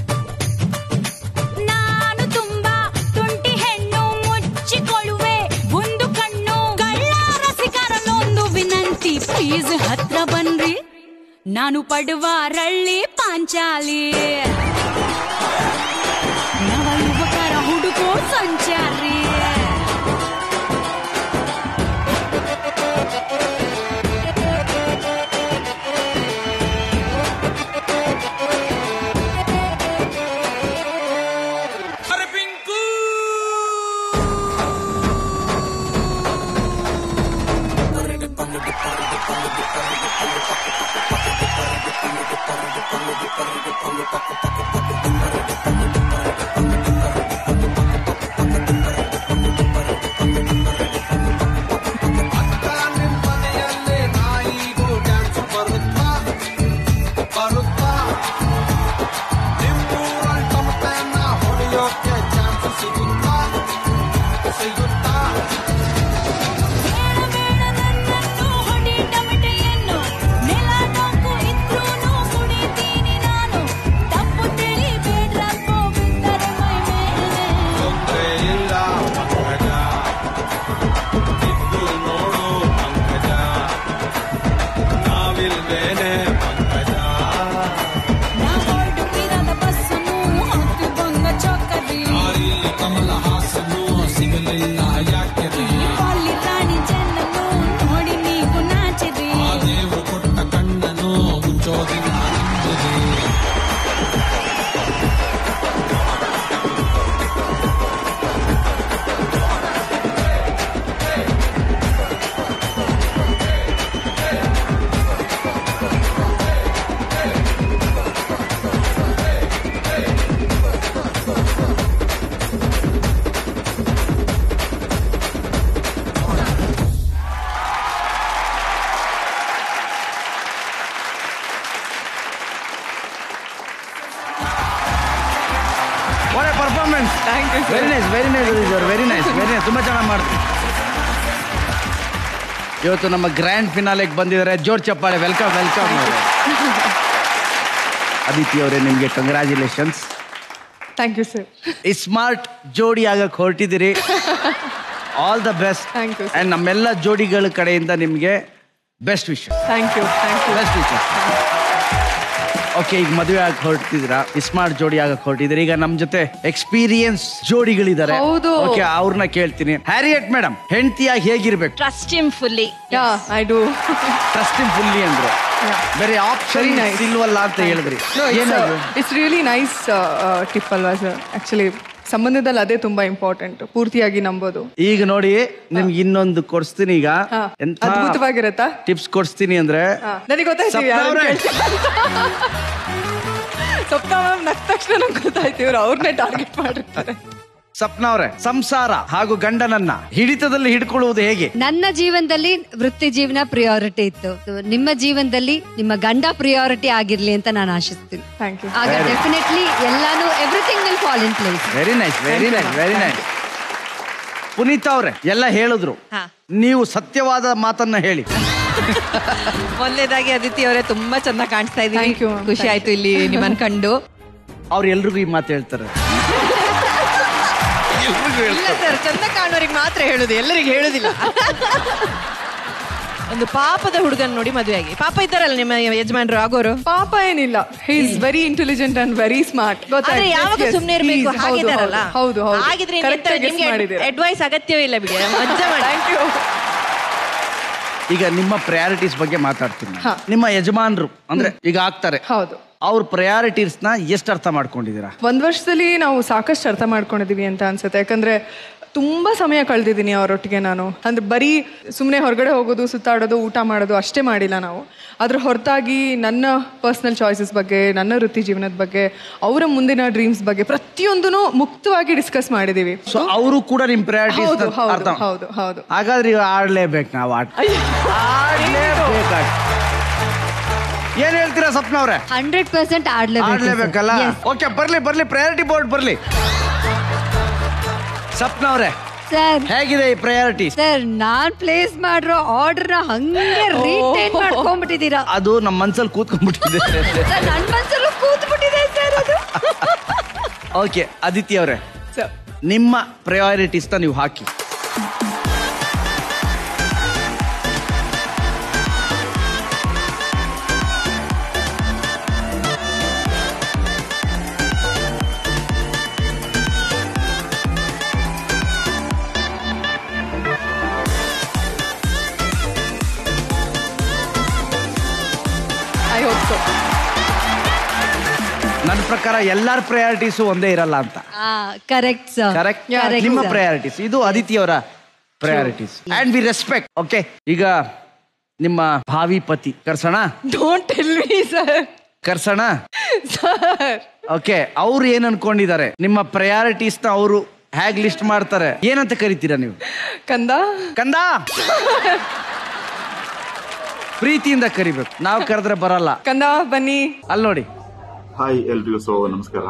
ನಾನು ತುಂಬಾ ತುಂಟಿ ಹೆಣ್ಣು ಮುಚ್ಚಿಕೊಳ್ಳುವೆ ಒಂದು ಕಣ್ಣು ಕಳ್ಳ ರಸಿಕರಲ್ಲೊಂದು ವಿನಂತಿ ಪ್ಲೀಸ್ ಹತ್ರ ಬನ್ರಿ ನಾನು ಪಡುವ ರಳ್ಳಿ ಪಾಂಚಾಲಿ ನವ ಯುವಕರ ಹುಡುಗೋ ಸಂಚಾರಿ ಬೇಡ ಬೇಡ ನನ್ನನ್ನು ಹೊಡಿ ಟಮಟೆಯನ್ನು ನೆಲ ಡೊಂಕು ಇದ್ರೂನು ಕುಡಿತೀನಿ ನಾನು ತಪ್ಪು ತಿಳಿ ಬೇಡ್ರಪ್ಪೋ ಬಿದ್ದರೆ ಮೈ ಮೇಲೆ ನಾ ಹೊರಡುತ್ತಿರದ ಬಸ್ಸನ್ನು ಹತ್ತಿ ಬಂದ ಚೌಕದಿ ಅಲ್ಲಿ ರಾಣಿ ಚೆನ್ನನ್ನು ನೋಡಿ ನೀವು ನಾಚಿದಿ ಒಳ್ಳೆ performance very nice very nice very nice very nice ತುಂಬಾ ಚೆನ್ನಾಗಿ ಮಾಡ್ತೀವಿ ಇವತ್ತು ನಮ್ಮ ಗ್ರ್ಯಾಂಡ್ ಫಿನಾಲೆಗೆ ಬಂದಿದ್ದಾರೆ ಜೋರ್ ಚಪ್ಪಾಳೆ ವೆಲ್ಕಮ್ ವೆಲ್ಕಮ್ ಅದಿತಿ ಅವರೇ ನಿಮಗೆ congratulations thank you sir smart ಜೋಡಿ ಆಗಕ್ಕೆ ಹೊರಟಿದ್ದೀರಿ all the best Thank you, sir. And ನಮ್ಮೆಲ್ಲ ಜೋಡಿಗಳ ಕಡೆಯಿಂದ ನಿಮಗೆ best wish thank you thank you best wish okay ಈಗ ಮದುವೆ ಆಗಿ ಹೊರಟಿದ್ದೀರಾ ಸ್ಮಾರ್ಟ್ ಜೋಡಿ ಆಗಕ್ಕೆ ಹೊರಟಿದ್ದೀರಿ ಈಗ ನಮ್ ಜೊತೆ ಎಕ್ಸ್ಪೀರಿಯನ್ಸ್ ಜೋಡಿಗಳಿದ್ದಾರೆ ಹೌದು. ಓಕೆ ಅವ್ರನ್ನ ಕೇಳ್ತೀನಿ ಹ್ಯಾರಿಯಟ್ ಮೇಡಮ್ ಹೆಂಡತಿಯಾಗಿ ಹೇಗಿರ್ಬೇಕು trust him fully yeah I do trusting fully ಅಂದ್ರು ಬೇರೆ ಆಪ್ಷನ್ Very nice. ಇಲ್ವಲ್ಲ ಅಂತ ಹೇಳಿದ್ರಿ No, it's, ಏನದು uh, it's really nice uh, uh, tip ಅಲ್ವಾ ಸರ್ ಆಕ್ಚುಲಿ ಸಂಬಂಧದಲ್ಲಿ ಅದೇ ತುಂಬಾ ಇಂಪಾರ್ಟೆಂಟ್ ಪೂರ್ತಿಯಾಗಿ ನಂಬೋದು ಈಗ ನೋಡಿ ನಿಮ್ಗೆ ಇನ್ನೊಂದು ಕೊಡ್ಸ್ತೀನಿ ಈಗ ಹಾ, ಎಂತ ಅದ್ಭುತವಾಗಿರತ್ತಾ ಟಿಪ್ಸ್ ಕೊಡ್ಸ್ತೀನಿ ಅಂದ್ರೆ ನನಗೆ ಗೊತ್ತಾಯ್ತು ಸಪ್ನ ಅವ್ರೇ. ಸಪ್ತ ಮ್ಯಾಮ್ ನಕ್ಕ ತಕ್ಷಣ ನಂಗೆ ಗೊತ್ತಾಯ್ತು ಇವ್ರು ಅವ್ರನ್ನೇ ಟಾರ್ಗೆಟ್ ಮಾಡಿರ್ತಾರೆ ಸಪ್ನ ಅವ್ರೆ ಸಂಸಾರ ಹಾಗೂ ಗಂಡನನ್ನ ಹಿಡಿತದಲ್ಲಿ ಹಿಡ್ಕೊಳ್ಳುವುದು ಹೇಗೆ ನನ್ನ ಜೀವನದಲ್ಲಿ ವೃತ್ತಿ ಜೀವನ ಪ್ರಿಯಾರಿಟಿ ಇತ್ತು ನಿಮ್ಮ ಜೀವನದಲ್ಲಿ ನಿಮ್ಮ ಗಂಡ ಪ್ರಿಯಾರಿಟಿ ಆಗಿರ್ಲಿ ಅಂತ ನಾನು ಆಶಿಸ್ತೀನಿ ಥ್ಯಾಂಕ್ ಯು ಆಗ ಡೆಫಿನೆಟ್ಲಿ ಎಲ್ಲಾನು everything will fall in place very nice very nice very nice Puneeth ಅವ್ರೆ ಎಲ್ಲ ಹೇಳಿದ್ರು ಹಾ. ನೀವು ಸತ್ಯವಾದ ಮಾತನ್ನ ಹೇಳಿ ಮೊದಲನೇದಾಗಿ ಅದಿತಿ ಅವರೇ ತುಂಬಾ ಚೆನ್ನಾಗಿ ಕಾಣಿಸ್ತಾ ಇದೀವಿ Thank you, ma'am. ಖುಷಿ Thank ಆಯ್ತು ಇಲ್ಲಿ ನಿಮ್ಮನ್ ಕಂಡು ಅವ್ರು ಎಲ್ರಿಗೂ ಈ ಮಾತು ಹೇಳ್ತಾರೆ ಎಲ್ರಿಗೂ ಇಲ್ಲ ಹೇಳ್ತಾರೆ ಸರ್ ಚಂದ ಕಾಣೋರಿಗೆ ಮಾತ್ರ ಹೇಳುದು ಎಲ್ಲರಿಗೆ ಹೇಳುದಿಲ್ಲ ಒಂದು ಪಾಪದ ಹುಡುಗನ್ ನೋಡಿ ಮದುವೆ ಆಗಿ ಪಾಪ ಇದ್ದಾರಲ್ಲ ನಿಮ್ಮ ಯಜಮಾನ್ರು ಆಗೋರು ಪಾಪ ಏನಿಲ್ಲ he is very intelligent and very smart ಆದ್ರೆ ಯಾವಾಗ ಸುಮ್ನೆ ಇರ್ಬೇಕು ಹಾಗಿದಾರಲ್ಲ ಹೌದು ಹೌದು ಹಾಗಿದ್ರೆ Correct ಆಗಿ guess ಮಾಡಿದ್ದೀರಾ. ಅಡ್ವೈಸ್ ಅಗತ್ಯವೇ ಇಲ್ಲ ಬಿಡಿ ಮಜಾ ಮಾಡಿ ಈಗ ನಿಮ್ಮ ಪ್ರಯಾರಿಟೀಸ್ ಬಗ್ಗೆ ಮಾತಾಡ್ತೀನಿ ನಾನು. ಹಾ. ನಿಮ್ಮ ಯಜಮಾನ್ರು ಅಂದ್ರೆ ಈಗ ಆಗ್ತಾರೆ ಹೌದು ಅವ್ರ ಪ್ರಯಾರಿಟೀಸ್ ನ ಎಷ್ಟು ಅರ್ಥ ಮಾಡ್ಕೊಂಡಿದ್ದೀರಾ ಒಂದ್ ವರ್ಷದಲ್ಲಿ ನಾವು ಸಾಕಷ್ಟು ಅರ್ಥ ಮಾಡ್ಕೊಂಡಿದೀವಿ ಅಂತ ಅನ್ಸುತ್ತೆ ಯಾಕಂದ್ರೆ ತುಂಬಾ ಸಮಯ ಕಳೆದಿದ್ದೀನಿ ಅವರೊಟ್ಟಿಗೆ ನಾನು ಅಂದ್ರೆ ಬರೀ ಸುಮ್ಮನೆ ಹೊರಗಡೆ ಹೋಗೋದು ಸುತ್ತಾಡೋದು ಊಟ ಮಾಡೋದು ಅಷ್ಟೇ ಮಾಡಿಲ್ಲ ನಾವು ಅದ್ರ ಹೊರತಾಗಿ ನನ್ನ ಪರ್ಸನಲ್ ಚಾಯ್ಸಸ್ ಬಗ್ಗೆ ನನ್ನ ವೃತ್ತಿ ಜೀವನದ ಬಗ್ಗೆ ಅವರ ಮುಂದಿನ ಡ್ರೀಮ್ಸ್ ಬಗ್ಗೆ ಪ್ರತಿಯೊಂದೂ ಮುಕ್ತವಾಗಿ ಡಿಸ್ಕಸ್ ಮಾಡಿದೀವಿ ಸೊ ಅವರು ಕೂಡ ನಿಮ್ ಪ್ರಯಾರಿಟೀಸ್ ಹೌದು ಹೌದು ಅರ್ಥ ಹೌದು ಹೌದು ಹಾಗಾದ್ರೆ ಇವಾಗ ಆಡ್ಲೇಬೇಕು ನಾವು ಆಟ ಆಡ್ಲೇಬೇಕು ಏನ್ ಹೇಳ್ತೀರಾ ಸ್ವಪ್ನ ಅವ್ರೆ ಹಂಡ್ರೆಡ್ ಪರ್ಸೆಂಟ್ ಆಡ್ಲೇಬೇಕು ಆಡ್ಲೇಬೇಕಲ್ಲ ಓಕೆ ಬರ್ಲಿ ಬರ್ಲಿ ಪ್ರಯಾರಿಟಿ ಬೋರ್ಡ್ ಬರ್ಲಿ ಸ್ವಪ್ನ ಅವ್ರೆ ಸರ್ ಹೇಗಿದೆ ಈ ಪ್ರಯಾರಿಟೀಸ್ ಸರ್ ನಾನ್ ಪ್ಲೇಸ್ ಮಾಡಿರೋ ಆರ್ಡರ್ ನ ಹಂಗೆ ರಿಟೈನ್ ಮಾಡ್ಕೊಂಡ್ಬಿಟ್ಟಿದ್ದೀರಾ ಅದು ನಮ್ಮ ಮನ್ಸಲ್ಲಿ ಕೂತ್ಕೊಂಡ್ಬಿಟ್ಟಿದೆ ಸರ್ ನನ್ ಮನ್ಸಲ್ಲೂ ಕೂತ್ ಬಿಟ್ಟಿದೆ ಸರ್ ಅದು ಓಕೆ ಅದಿತಿ ಅವರೇ ನಿಮ್ಮ ಪ್ರಯಾರಿಟೀಸ್ ನ ನೀವು ಹಾಕಿ ಐ ಹೋಪ್ ಸೊ ನನ್ನ ಪ್ರಕಾರ ಎಲ್ಲಾರ ಪ್ರಯಾರಿಟೀಸು ಒಂದೇ ಇರಲ್ಲ ಅಂತ ಕರೆಕ್ಟ್ ಸರ್ ಕರೆಕ್ಟ್ ನಿಮ್ಮ ಪ್ರಯಾರಿಟೀಸ್ ಇದು ಅದಿತಿ ಅವರ priorities and we respect okay ಈಗ ನಿಮ್ಮ ಭಾವಿ ಪತಿ ಕರ್ಸೋಣ ಡೋಂಟ್ ಟೆಲ್ ಮೀ ಸರ್ ಕರ್ಸೋಣ ಸರ್ ಓಕೆ ಅವ್ರು ಏನ್ ಅನ್ಕೊಂಡಿದ್ದಾರೆ ನಿಮ್ಮ ಪ್ರಯಾರಿಟೀಸ್ ನ ಅವರು ಹೇಗ್ ಲಿಸ್ಟ್ ಮಾಡ್ತಾರೆ ಏನಂತ ಕರಿತೀರಾ ನೀವು ಕಂದ ಕಂದ ಪ್ರೀತಿಯಿಂದ ಕರಿಬೇಕು ನಾವು ಕರೆದ್ರೆ ಬರಲ್ಲ ಕಂದ ಬನ್ನಿ ಅಲ್ಲಿ ನೋಡಿ ಹಾಯ್ ಎಲ್ರಿಗೂ ಸೊ ನಮಸ್ಕಾರ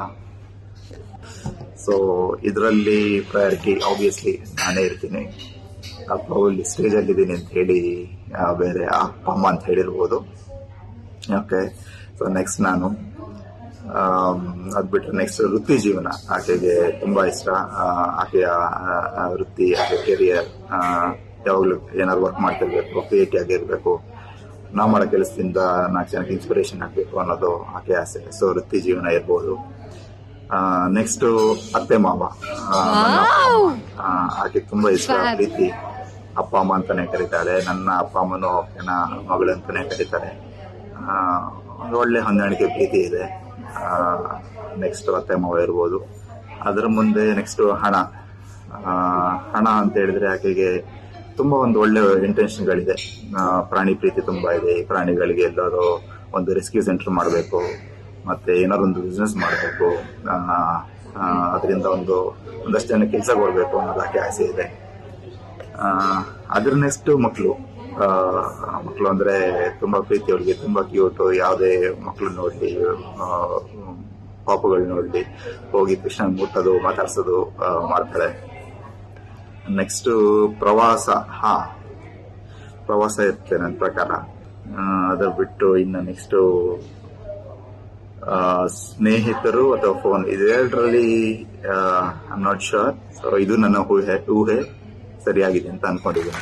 ಸೊ ಇದರಲ್ಲಿ ಪ್ರಯಾರಿಟಿ ಆಬ್ವಿಯಸ್ಲಿ ನಾನೇ ಇರ್ತೀನಿ ಅಪ್ಪ ಇಲ್ಲಿ ಸ್ಟೇಜಲ್ಲಿ ಇದ್ದೀನಿ ಅಂತ ಹೇಳಿ ಆ, ಬೇರೆ ಅಪ್ಪ ಅಮ್ಮ ಅಂತ ಹೇಳಿರ್ಬೋದು ಓಕೆ ಸೊ ನೆಕ್ಸ್ಟ್ ನಾನು ಅದು ಬಿಟ್ಟರೆ ನೆಕ್ಸ್ಟ್ ವೃತ್ತಿ ಜೀವನ ಆಕೆಗೆ ತುಂಬಾ ಇಷ್ಟ ಆ, ಆಕೆಯ ಆ, ಆ, ವೃತ್ತಿ ಆಕೆ ಕೆರಿಯರ್ ಯಾವಾಗಲೂ ಏನಾದ್ರು ವರ್ಕ್ ಮಾಡ್ತಿರ್ಬೇಕು ಕ್ರಿಯೇಟಿವ್ ಆಗಿರ್ಬೇಕು ನಾವು ಮಾಡೋ ಕೆಲಸದಿಂದ ನಾಲ್ಕು ಜನಕ್ಕೆ ಇನ್ಸ್ಪಿರೇಷನ್ ಆಗಬೇಕು ಅನ್ನೋದು ಆಕೆ ಆಸೆ ಸೊ ವೃತ್ತಿ ಜೀವನ ಇರ್ಬೋದು ನೆಕ್ಸ್ಟ್ ಅತ್ತೆ ಮಾವ ಆ, ನನ್ನ ಅಪ್ಪ ಅಮ್ಮ. ಆ, ಆಕೆ ತುಂಬಾ ಇಷ್ಟ Fab. ಪ್ರೀತಿ ಅಪ್ಪ ಅಮ್ಮ ಅಂತಾನೆ ಕರೀತಾಳೆ ನನ್ನ ಅಪ್ಪ ಅಮ್ಮನೂ ಆಕೆನ ಮಗಳು ಅಂತಾನೆ ಕರೀತಾರೆ ಆ, ಒಂದು ಒಳ್ಳೆ ಹೊಂದಾಣಿಕೆ ಪ್ರೀತಿ ಇದೆ ನೆಕ್ಸ್ಟ್ ಅತ್ತೆ ಮಾವ ಇರ್ಬೋದು ಅದರ ಮುಂದೆ ನೆಕ್ಸ್ಟ್ ಹಣ ಆ, ಹಣ ಅಂತ ಹೇಳಿದ್ರೆ ಆಕೆಗೆ ತುಂಬಾ ಒಂದು ಒಳ್ಳೆ ಇಂಟೆನ್ಷನ್ಗಳಿದೆ ಪ್ರಾಣಿ ಪ್ರೀತಿ ತುಂಬಾ ಇದೆ ಈ ಪ್ರಾಣಿಗಳಿಗೆ ಎಲ್ಲರೂ ಒಂದು ರೆಸ್ಕ್ಯೂ ಸೆಂಟರ್ ಮಾಡಬೇಕು ಮತ್ತೆ ಏನಾದ್ರು ಒಂದು ಬಿಸ್ನೆಸ್ ಮಾಡಬೇಕು ಅದರಿಂದ ಒಂದು ಒಂದಷ್ಟು ಜನ ಕೆಲಸ ಕೊಡಬೇಕು ಅನ್ನೋದು ಆಕೆ ಆಸೆ ಇದೆ ಆ, ಅದ್ರ ನೆಕ್ಸ್ಟ್ ಮಕ್ಕಳು ಮಕ್ಕಳು ಅಂದ್ರೆ ತುಂಬಾ ಪ್ರೀತಿ ಅವಳಿಗೆ ತುಂಬಾ ಕ್ಯೂಟ್ ಯಾವುದೇ ಮಕ್ಕಳು ನೋಡ್ಲಿ ಆ, ಪಾಪುಗಳು ನೋಡ್ಲಿ ಹೋಗಿ ಕೃಷ್ಣ ಮುಟ್ಟೋದು ಮಾತಾಡ್ಸೋದು ಆ, ಮಾಡ್ತಾಳೆ ನೆಕ್ಸ್ಟ್ ಪ್ರವಾಸ ಹಾ ಪ್ರವಾಸ ಇರುತ್ತೆ ನನ್ನ ಪ್ರಕಾರ ಆ, ಅದ್ರ ಬಿಟ್ಟು ಇನ್ನು ನೆಕ್ಸ್ಟ್ ಸ್ನೇಹಿತರು ಅಥವಾ ಫೋನ್ ಇದೆರಡರಲ್ಲಿ ಐ ನಾಟ್ ಶೋರ್ ಸೊ ಇದು ನನ್ನ ಊಹೆ ಊಹೆ ಸರಿಯಾಗಿದೆ ಅಂತ ಅನ್ಕೊಂಡಿದ್ದೀನಿ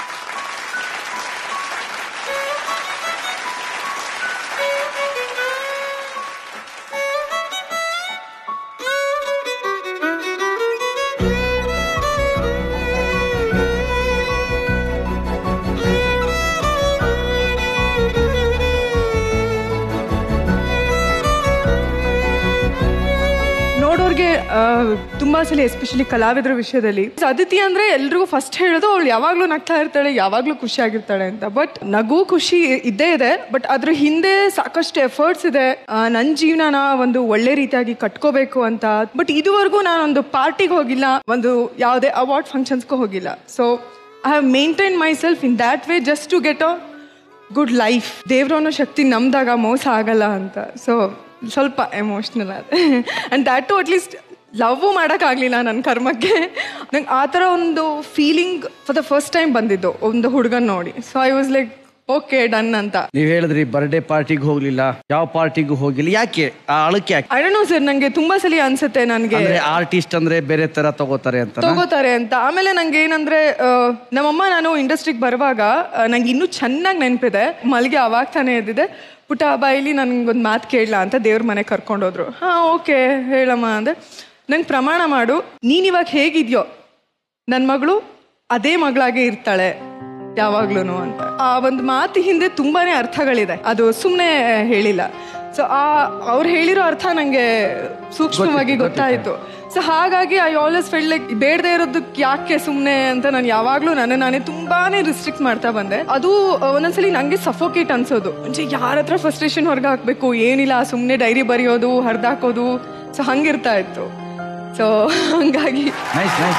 ನೋಡೋರ್ಗೆ ಆ, ತುಂಬಾ ಸಲ ಎಸ್ಪೆಷಲಿ ಕಲಾವಿದರ ವಿಷಯದಲ್ಲಿ ಅದಿತಿ ಅಂದ್ರೆ ಎಲ್ರಿಗೂ ಫಸ್ಟ್ ಹೇಳೋದು ಅವಳು ಯಾವಾಗ್ಲೂ ನಗ್ತಾ ಇರ್ತಾಳೆ ಯಾವಾಗ್ಲೂ ಖುಷಿಯಾಗಿರ್ತಾಳೆ ಅಂತ ಬಟ್ ನಗು ಖುಷಿ ಇದ್ದೇ ಇದೆ ಬಟ್ ಅದ್ರ ಹಿಂದೆ ಸಾಕಷ್ಟು ಎಫರ್ಟ್ಸ್ ಇದೆ ಆ, ನನ್ ಜೀವನನ ಒಂದು ಒಳ್ಳೆ ರೀತಿಯಾಗಿ ಕಟ್ಕೋಬೇಕು ಅಂತ ಬಟ್ ಇದುವರೆಗೂ ನಾನೊಂದು ಪಾರ್ಟಿಗೆ ಹೋಗಿಲ್ಲ ಒಂದು ಯಾವುದೇ ಅವಾರ್ಡ್ ಫಂಕ್ಷನ್ಸ್ಗೂ ಹೋಗಿಲ್ಲ so I have maintain myself in that way just to get a good life ದೇವ್ರವನ್ನೋ ಶಕ್ತಿ ನಮ್ದಾಗ ಮೋಸ ಆಗಲ್ಲ ಅಂತ ಸೊ ಸ್ವಲ್ಪ ಎಮೋಷ್ನಲ್ ಆದ and that to at least love ಮಾಡೋಕ್ಕಾಗಲಿಲ್ಲ ನನ್ನ ಕರ್ಮಕ್ಕೆ ನಂಗೆ ಆ ಥರ ಒಂದು feeling for the first time ಬಂದಿದ್ದು ಒಂದು ಹುಡುಗನ ನೋಡಿ so I was like okay done ಅಂತ ನೀವ್ ಹೇಳಿದ್ರಿ ಬರ್ಡೇ ಪಾರ್ಟಿಗೆ ಹೋಗ್ಲಿಲ್ಲ ಯಾವ ಪಾರ್ಟಿಗೂ ಹೋಗಿಲ್ಲ ಯಾಕೆ ಆ ಅಳಕ್ಕೆ ಯಾಕೆ ಐ ಡೋಂಟ್ ನೋ ಸರ್ ನಂಗೆ ತುಂಬಾ ಸಲ ಅನ್ಸುತ್ತೆ ನನ್ಗೆ ಅಂದ್ರೆ ಆರ್ಟಿಸ್ಟ್ ಅಂದ್ರೆ ಬೇರೆ ತರ ತಗೋತಾರೆ ಅಂತ ತಗೋತಾರೆ ಅಂತ ಆಮೇಲೆ ನಂಗೆ ಏನಂದ್ರೆ ಆ, ನಮ್ಮಮ್ಮ ನಾನು ಇಂಡಸ್ಟ್ರಿಗೆ ಬರುವಾಗ ಆ, ನಂಗೆ ಇನ್ನೂ ಚೆನ್ನಾಗಿ ನೆನಪಿದೆ ಮಲ್ಗೆ ಅವಾಗ ತಾನೇ ಎದ್ದಿದೆ ಪುಟ್ಟ ಬಾಯಿಲಿ ನನ್ಗೊಂದು ಮಾತು ಕೇಳಲ್ಲ ಅಂತ ದೇವ್ರ ಮನೆ ಕರ್ಕೊಂಡೋದ್ರು ಹಾ ಓಕೆ ಹೇಳಮ್ಮ ಅಂದೆ ನಂಗೆ ಪ್ರಮಾಣ ಮಾಡು ನೀನ್ ಇವಾಗ ಹೇಗಿದ್ಯೋ ನನ್ನ ಮಗಳು ಅದೇ ಮಗಳಾಗೆ ಇರ್ತಾಳೆ ಯಾವಾಗ್ಲೂ ಅಂತ ಆ ಒಂದು ಮಾತು ಹಿಂದೆ ತುಂಬಾನೇ ಅರ್ಥಗಳಿದೆ ಅದು ಸುಮ್ಮನೆ ಹೇಳಿಲ್ಲ ಸೊ ಆ ಅವ್ರು ಹೇಳಿರೋ ಅರ್ಥ ನಂಗೆ ಸೂಕ್ಷ್ಮವಾಗಿ ಗೊತ್ತಾಯ್ತು ಸೊ ಹಾಗಾಗಿ ಐ ಆಲ್ವೇಸ್ ಫೀಲ್ ಲೈಕ್ ಬೇಡದೆ ಇರೋದಕ್ಕೆ ಯಾಕೆ ಸುಮ್ಮನೆ ಅಂತ ನಾನು ಯಾವಾಗ್ಲೂ ನನ್ನ ನಾನೇ ತುಂಬಾನೇ ರಿಸ್ಟ್ರಿಕ್ಟ್ ಮಾಡ್ತಾ ಬಂದೆ ಅದು ಆ, ಒಂದೊಂದ್ಸಲಿ ನಂಗೆ ಸಫೋಕೇಟ್ ಅನ್ಸೋದು ಮುಂಚೆ ಯಾರ ಹತ್ರ ಫ್ರಸ್ಟ್ರೇಷನ್ ಹೊರಗೆ ಹಾಕ್ಬೇಕು ಏನಿಲ್ಲ ಸುಮ್ಮನೆ ಡೈರಿ ಬರೆಯೋದು ಹರಿದಾಕೋದು ಸೊ ಹಂಗಿರ್ತಾ ಇತ್ತು ಸೊ ಹಂಗಾಗಿ ನೈಸ್ ನೈಸ್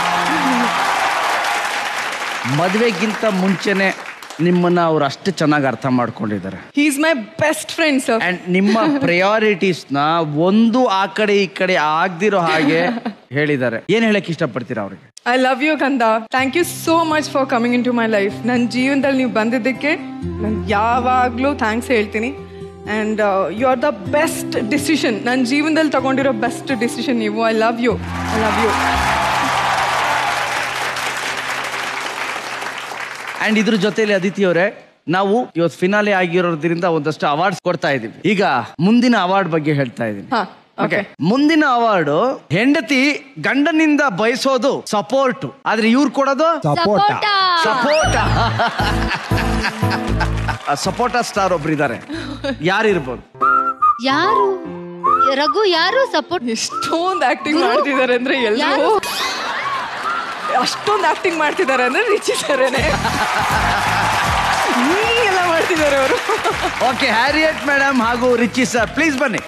ಮದ್ವೆಗಿಂತ ಮುಂಚೆನೆ ನಿಮ್ಮನ್ನ ಅವ್ರು ಅಷ್ಟು ಚೆನ್ನಾಗಿ ಅರ್ಥ ಮಾಡ್ಕೊಂಡಿದ್ದಾರೆ is my best friend sir and ನಿಮ್ಮ ಪ್ರಯಾರಿಟೀಸ್ ನ ಒಂದು ಆ ಕಡೆ ಈ ಕಡೆ ಆಗ್ದಿರೋ ಹಾಗೆ ಹೇಳಿದ್ದಾರೆ ಏನ್ ಹೇಳಕ್ ಇಷ್ಟಪಡ್ತೀರಾ ಅವ್ರಿಗೆ ಐ ಲವ್ ಯು ಕಂದ thank you so much for coming into my life ನನ್ನ ಜೀವನದಲ್ಲಿ ನೀವು ಬಂದಿದ್ದಕ್ಕೆ ನಾನು ಯಾವಾಗಲೂ ಥ್ಯಾಂಕ್ಸ್ ಹೇಳ್ತೀನಿ and you are the best decision ನನ್ನ ಜೀವನದಲ್ಲಿ ತಗೊಂಡಿರೋ ಬೆಸ್ಟ್ ಡಿಸಿಷನ್ ನೀವು I love you I love you and ಇದ್ರ ಜೊತೆಲಿ ಅದಿತಿ ಅವರೇ ನಾವು ಇವತ್ತು ಫಿನಾಲೆ ಆಗಿರೋದ್ರಿಂದ ಒಂದಷ್ಟು ಅವಾರ್ಡ್ಸ್ ಕೊಡ್ತಾ ಇದೀವಿ ಈಗ ಮುಂದಿನ ಅವಾರ್ಡ್ ಬಗ್ಗೆ ಹೇಳ್ತಾ ಇದೀನಿ ಹಾ ಓಕೆ ಮುಂದಿನ ಅವಾರ್ಡ್ ಹೆಂಡತಿ ಗಂಡನಿಂದ ಬಯಸೋದು ಸಪೋರ್ಟ್ ಆದ್ರೆ ಇವ್ರು ಕೊಡೋದು ಸಪೋಟ ಸಪೋರ್ಟ ಸಪೋರ್ಟ ಸ್ಟಾರ್ ಒಬ್ರು ಇದ್ದಾರೆ ಯಾರಿರ್ಬೋದು ಯಾರು ರಘು ಯಾರು ಸಪೋರ್ಟ್ ಎಷ್ಟೊಂದು ಆಕ್ಟಿಂಗ್ ಮಾಡ್ತಿದ್ದಾರೆ ಅಂದ್ರೆ ಎಲ್ಲರೂ ಯಾರು? ಅಷ್ಟೊಂದು ಆಕ್ಟಿಂಗ್ ಮಾಡ್ತಿದ್ದಾರೆ ಅಂದ್ರೆ ರಿಚಿ ಸರೇನೆ ಎಲ್ಲ ಮಾಡ್ತಿದ್ದಾರೆ ಅವರು ಓಕೆ ಹ್ಯಾರಿಯಟ್ ಮೇಡಮ್ ಹಾಗೂ ರಿಚಿ ಸರ್ ಪ್ಲೀಸ್ ಬನ್ನಿ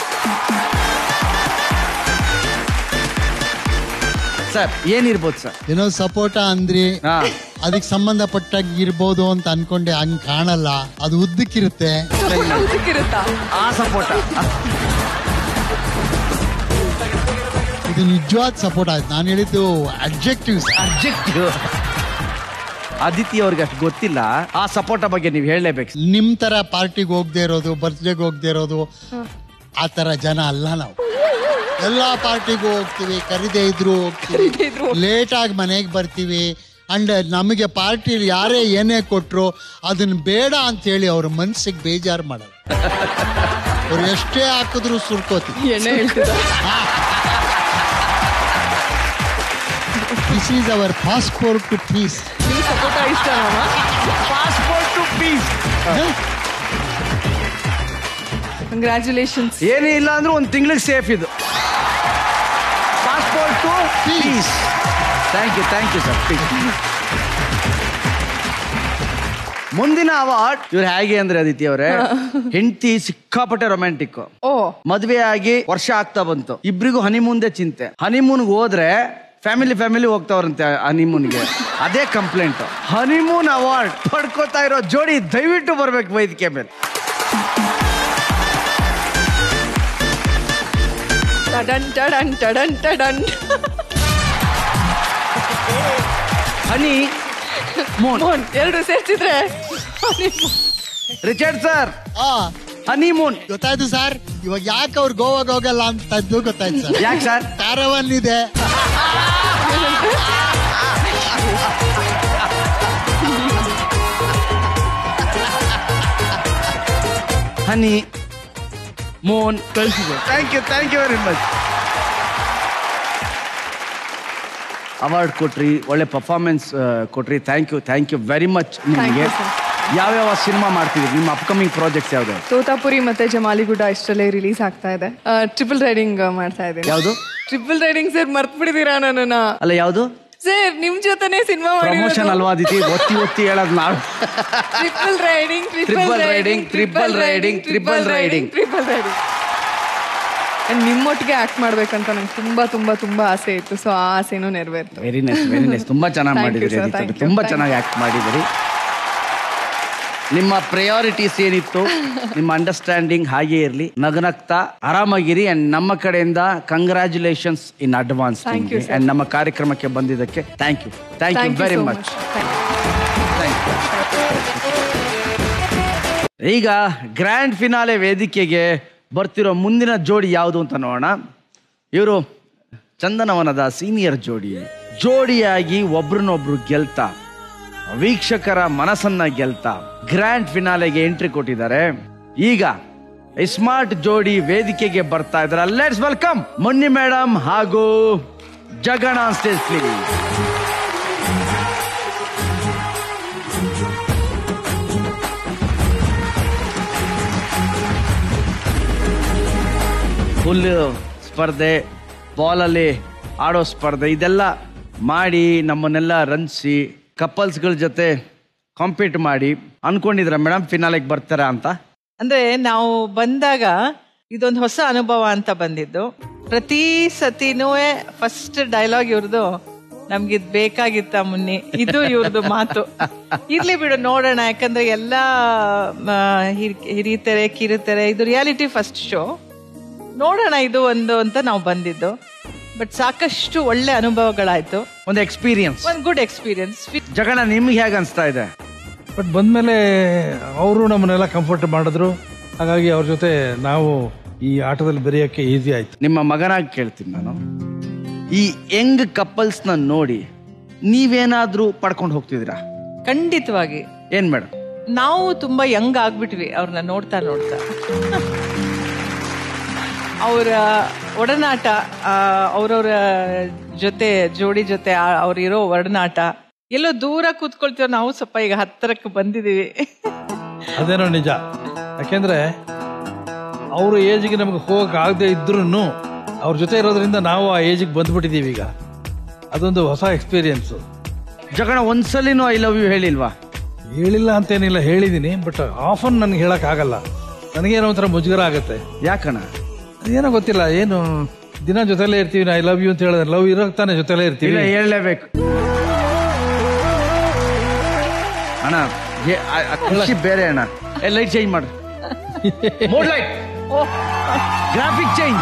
ಸರ್ ಏನಿರ್ಬೋದು ಸರ್ ಏನೋ ಸಪೋಟ ಅಂದ್ರಿ ಹಾ ಅದಕ್ಕೆ ಸಂಬಂಧಪಟ್ಟಾಗ ಇರ್ಬೋದು ಅಂತ ಅನ್ಕೊಂಡೆ ಹಂಗ್ ಕಾಣಲ್ಲ ಅದು ಉದ್ದಕ್ಕಿರುತ್ತೆ ಸಿಕ್ಕಿರುತ್ತಾ ಆ ಸಪೋರ್ಟ ಇದು ನಿಜವಾದ ಸಪೋರ್ಟ್ ಆಯ್ತು ನಾನು ಹೇಳಿದ್ದು ಅಬ್ಜೆಕ್ಟಿವ್ಸ್ ಅಬ್ಜೆಕ್ಟಿವ್ ಅದಿತಿ ಅವ್ರಿಗೆ ಅಷ್ಟು ಗೊತ್ತಿಲ್ಲ ಆ ಸಪೋರ್ಟ ಬಗ್ಗೆ ನೀವು ಹೇಳಲೇಬೇಕು ನಿಮ್ ತರ ಪಾರ್ಟಿಗೆ ಹೋಗದೆ ಇರೋದು ಬರ್ತ್ಡೇಗೆ ಹೋಗದೆ ಇರೋದು ಆ ತರ ಜನ ಅಲ್ಲ ನಾವು ಎಲ್ಲಾ ಪಾರ್ಟಿಗೂ ಹೋಗ್ತೀವಿ ಕರಿದೇ ಇದ್ರು ಹೋಗ್ತೀವಿ ಲೇಟ್ ಆಗಿ ಮನೆಗೆ ಬರ್ತೀವಿ ಅಂಡ್ ನಮಗೆ ಪಾರ್ಟಿಲಿ ಯಾರೇ ಏನೇ ಕೊಟ್ರು ಅದನ್ನ ಬೇಡ ಅಂತ ಹೇಳಿ ಅವ್ರ ಮನ್ಸಿಗೆ ಬೇಜಾರು ಮಾಡಲ್ಲ ಅವ್ರು ಎಷ್ಟೇ ಹಾಕಿದ್ರು ಸುರ್ಕೋತೀವಿ ಎಣ್ಣೆ ಹೇಳ್ತಿದ್ದಾರೆ this is our passport to peace ನಿಮ್ಗೆ ಸಪೋಟ ಇಷ್ಟ ಪಾಸ್ಪೋರ್ಟ್ ಟು ಪೀಸ್ ಕಂಗ್ರ್ಯಾಚುಲೇಷನ್ಸ್ ಏನೇ ಇಲ್ಲ ಅಂದ್ರೆ ಒಂದು ತಿಂಗಳಿಗೆ ಸೇಫ್ ಇದು passport to peace thank you thank you sir ಮುಂದಿನ ಅವಾರ್ಡ್ ಇವ್ರು ಹೇಗೆ ಅಂದ್ರೆ ಅದಿತಿ ಅವರೇ ಹೆಂಡತಿ ಸಿಕ್ಕಾಪಟ್ಟೆ ರೊಮ್ಯಾಂಟಿಕ್ ಓ ಮದ್ವೆ ಆಗಿ ವರ್ಷ ಆಗ್ತಾ ಬಂತು ಇಬ್ರಿಗೂ ಹನಿಮೂನ್ದೆ ಚಿಂತೆ ಹನಿಮೂನ್ಗೆ ಹೋದ್ರೆ ಫ್ಯಾಮಿಲಿ ಫ್ಯಾಮಿಲಿ ಹೋಗ್ತಾವ್ರಂತೆ ಹನಿಮೂನ್ಗೆ ಅದೇ ಕಂಪ್ಲೇಂಟ್ ಹನಿಮೂನ್ ಅವಾರ್ಡ್ ಪಡ್ಕೋತಾ ಇರೋ ಜೋಡಿ ದಯವಿಟ್ಟು ಬರ್ಬೇಕು ವೇದಿಕೆ ಮೇಲೆ ಟಡನ್ ಟಡನ್ ಟಡನ್ ಟಡನ್ ಹನಿ ಮೂನ್ ಮೋಹನ್ ಎರಡು ಸೇರ್ಸಿದ್ರೆ ರಿಚರ್ಡ್ ಸರ್ ಆ ಹನಿಮೂನ್ ಗೊತ್ತಾಯ್ತು ಸರ್ ಇವಾಗ ಯಾಕೆ ಅವ್ರು ಗೋವಾಗ ಹೋಗಲ್ಲ ಅಂತದ್ದು ಗೊತ್ತಾಯ್ತು ಸರ್ ಯಾಕೆ ಸರ್ ಕ್ಯಾರವನ್ ಇದೆ honeymoon thank you thank you very much award ಕೊಟ್ರಿ ಒಳ್ಳೆ ಪರ್ಫಾರ್ಮೆನ್ಸ್ ಕೊಟ್ರಿ thank you thank you very much ನಿಮಗೆ you, sir. ಯಾವ್ಯಾವ ಸಿನಿಮಾ ಮಾಡ್ತಿದ್ರಿ ನಿಮ್ಮ ಅಪ್ಕಮಿಂಗ್ ಪ್ರಾಜೆಕ್ಟ್ಸ್ ಯಾವ್ದು ತೋತಾಪುರಿ ಮತ್ತೆ ಜಮಾಲಿಗುಡ್ಡ ಇಷ್ಟರಲ್ಲೇ ರಿಲೀಸ್ ಆಗ್ತಾ ಇದೆ ಟ್ರಿಪಲ್ ರೈಡಿಂಗ್ ಮಾಡ್ತಾ ಇದ್ದೀನಿ ಯಾವ್ದು ಟ್ರಿಪಲ್ ರೈಡಿಂಗ್ ಸರ್ ಮರ್ತ್ ಬಿಡಿದೀರಾ ನನ್ನನ್ನ ಅಲ್ಲ ಯಾವ್ದು ಸರ್ ನಿಮ್ ಜೊತೆನೆ ಸಿನಿಮಾ ಪ್ರಮೋಷನ್ ಅಲ್ವಾ ಅದಿತಿ ಒತ್ತಿ ಒತ್ತಿ ಹೇಳೋದು ನಾವು triple riding Triple riding, triple riding, triple riding. Triple riding ನಿಮ್ಮೊಟ್ಟಿಗೆ ಆಕ್ಟ್ ಮಾಡ್ಬೇಕಂತ ನಂಗೆ ತುಂಬಾ ತುಂಬಾ ತುಂಬಾ ಆಸೆ ಇತ್ತು ಸೊ ಆ ಆಸೆನೂ ನೆರವೇರ್ತು ವೆರಿ ನೈಸ್ ವೆರಿ ನೈಸ್ ತುಂಬಾ ಚೆನ್ನಾಗಿ Thank you, ಮಾಡಿದಿರಿ sir. ಅದಿತಿ Thank ಅವ್ರೆ. you. ತುಂಬಾ Thank ಚೆನ್ನಾಗಿ ಆಕ್ಟ್ ಮಾಡಿದಿರಿ ನಿಮ್ಮ ಪ್ರಯಾರಿಟೀಸ್ ಏನಿತ್ತು ನಿಮ್ಮ ಅಂಡರ್ಸ್ಟ್ಯಾಂಡಿಂಗ್ ಹಾಗೆ ಇರಲಿ ನಗನಗ್ತಾ ಆರಾಮಾಗಿರಿ ಅಂಡ್ ನಮ್ಮ ಕಡೆಯಿಂದ congratulations in advance Thank you, sir. And ನಮ್ಮ ಕಾರ್ಯಕ್ರಮಕ್ಕೆ ಬಂದಿದ್ದಕ್ಕೆ thank you thank you Thank you very so much much. Thank you. Thank you ಈಗ ಗ್ರ್ಯಾಂಡ್ ಫಿನಾಲೆ ವೇದಿಕೆಗೆ ಬರ್ತಿರೋ ಮುಂದಿನ ಜೋಡಿ ಯಾವುದು ಅಂತ ನೋಡೋಣ ಇವರು ಚಂದನವನದ ಸೀನಿಯರ್ ಜೋಡಿ ಜೋಡಿಯಾಗಿ ಒಬ್ರನ್ನೊಬ್ರು ಗೆಲ್ತಾ ವೀಕ್ಷಕರ ಮನಸ್ಸನ್ನ ಗೆಲ್ತಾ ಗ್ರ್ಯಾಂಡ್ ಫಿನಾಲೆಗೆ ಎಂಟ್ರಿ ಕೊಟ್ಟಿದ್ದಾರೆ ಈಗ ಸ್ಮಾರ್ಟ್ ಜೋಡಿ ವೇದಿಕೆಗೆ ಬರ್ತಾ ಇದ್ದಾರೆ ಲೆಟ್ಸ್ ವೆಲ್ಕಮ್ ಮೊನ್ನಿ ಮೇಡಮ್ ಹಾಗೂ ಜಗಣ ಸ್ಟೇಜ್ ಪ್ಲೀಸ್ ಫುಲ್ ಸ್ಪರ್ಧೆ ಬಾಲಲ್ಲಿ ಆಡೋ ಸ್ಪರ್ಧೆ ಇದೆಲ್ಲ ಮಾಡಿ ನಮ್ಮನ್ನೆಲ್ಲ ರಂಜಿಸಿ ಕಪಲ್ಸ್ಗಳ ಜೊತೆ ಕಾಂಪೀಟ್ ಮಾಡಿ ಅನ್ಕೊಂಡಿದ್ರ ಮೇಡಮ್ ಫಿನಾಲೆಗೆ ಬರ್ತಾರಾ ಅಂತ ಅಂದ್ರೆ ನಾವು ಬಂದಾಗ ಇದೊಂದು ಹೊಸ ಅನುಭವ ಅಂತ ಬಂದಿದ್ದು ಪ್ರತಿ ಸತಿನೂ ಫಸ್ಟ್ ಡೈಲಾಗ್ ಇವ್ರದ್ದು ನಮ್ಗಿದ್ ಬೇಕಾಗಿತ್ತ ಮುನ್ನಿ ಇದು ಇವ್ರದ್ದು ಮಾತು ಇರ್ಲಿ ಬಿಡು ನೋಡೋಣ ಯಾಕಂದ್ರೆ ಎಲ್ಲಾ ಆ, ಹಿರ್- ಹಿರಿತೆರೆ ಕಿರುತೆರೆ ಇದು ರಿಯಾಲಿಟಿ ಫಸ್ಟ್ ಶೋ ನೋಡೋಣ ಇದು ಒಂದು ಅಂತ ನಾವು ಬಂದಿದ್ದು ಬಟ್ ಸಾಕಷ್ಟು ಒಳ್ಳೆ ಅನುಭವಗಳಾಯ್ತು ಒಂದು ಎಕ್ಸ್ಪೀರಿಯನ್ಸ್ ಒಂದ್ ಗುಡ್ ಎಕ್ಸ್ಪೀರಿಯನ್ಸ್ ಜಗಣ ನಿಮ್ಗೆ ಹೇಗೆ ಅನ್ಸ್ತಾ ಇದೆ ಬಟ್ ಬಂದ್ಮೇಲೆ ಅವರು ನಮ್ಮನ್ನೆಲ್ಲ ಕಂಫರ್ಟ್ ಮಾಡಿದ್ರು ಹಾಗಾಗಿ ಅವ್ರ ಜೊತೆ ನಾವು ಈ ಆಟದಲ್ಲಿ ಬೆರೆಯೋಕ್ಕೆ ಈಸಿ ಆಯ್ತು ನಿಮ್ಮ ಮಗನಾಗಿ ಕೇಳ್ತೀನಿ ನಾನು ಈ ಯಂಗ್ ಕಪಲ್ಸ್ ನ ನೋಡಿ ನೀವೇನಾದ್ರೂ ಪಡ್ಕೊಂಡು ಹೋಗ್ತಿದ್ದೀರಾ ಖಂಡಿತವಾಗಿ ಏನ್ ಮೇಡಮ್ ನಾವು ತುಂಬಾ ಯಂಗ್ ಆಗ್ಬಿಟ್ವಿ ಅವ್ರನ್ನ ನೋಡ್ತಾ ನೋಡ್ತಾ ಅವರ ಒಡನಾಟ ಅವ್ರವ್ರ ಜೊತೆ ಜೋಡಿ ಜೊತೆ ಆ- ಅವ್ರಿರೋ ಒಡನಾಟ ಎಲ್ಲೋ ದೂರ ಕೂತ್ಕೊಳ್ತೀವಿ ನಾವು ಸ್ವಲ್ಪ ಈಗ ಹತ್ತಿರಕ್ಕೆ ಬಂದಿದೀವಿ ಅದೇನೋ ನಿಜ ಯಾಕೆಂದ್ರೆ ಅವ್ರ ಏಜ್ಗೆ ನಮ್ಗೆ ಹೋಗಕ್ ಆಗದೆ ಇದ್ರು ಅವ್ರ ಜೊತೆ ಇರೋದ್ರಿಂದ ನಾವು ಆ ಏಜಿಗೆ ಬಂದ್ಬಿಟ್ಟಿದೀವಿ ಈಗ ಅದೊಂದು ಹೊಸ ಎಕ್ಸ್ಪೀರಿಯನ್ಸ್ ಜಗಣ ಒಂದ್ಸಲಿನೂ ಐ ಲವ್ ಯು ಹೇಳಿಲ್ವಾ ಹೇಳಿಲ್ಲ ಅಂತೇನಿಲ್ಲ ಹೇಳಿದೀನಿ ಬಟ್ ಆಫನ್ ನನ್ಗೆ ಹೇಳಕ್ ಆಗಲ್ಲ ನನಗೇನೋ ಒಂಥರ ಮುಜುಗರ ಆಗತ್ತೆ ಯಾಕಣ ಏನೋ ಗೊತ್ತಿಲ್ಲ ಏನು ದಿನ ಜೊತೆಲೇ ಇರ್ತೀವಿ ಐ ಲವ್ ಯು ಅಂತ ಹೇಳಿದ್ರೆ ಲವ್ ಇರೋಕ್ ತಾನೇ ಜೊತೆಲೇ ಇರ್ತೀವಿ ಇಲ್ಲ ಹೇಳಲೇಬೇಕು ಅಣ್ಣ ಏ- ಆ- ಆ ಖುಷಿ ಬೇರೆ ಅಣ್ಣ ಏ ಲೈಟ್ ಚೇಂಜ್ ಮಾಡ್ರಿ mood light graphic change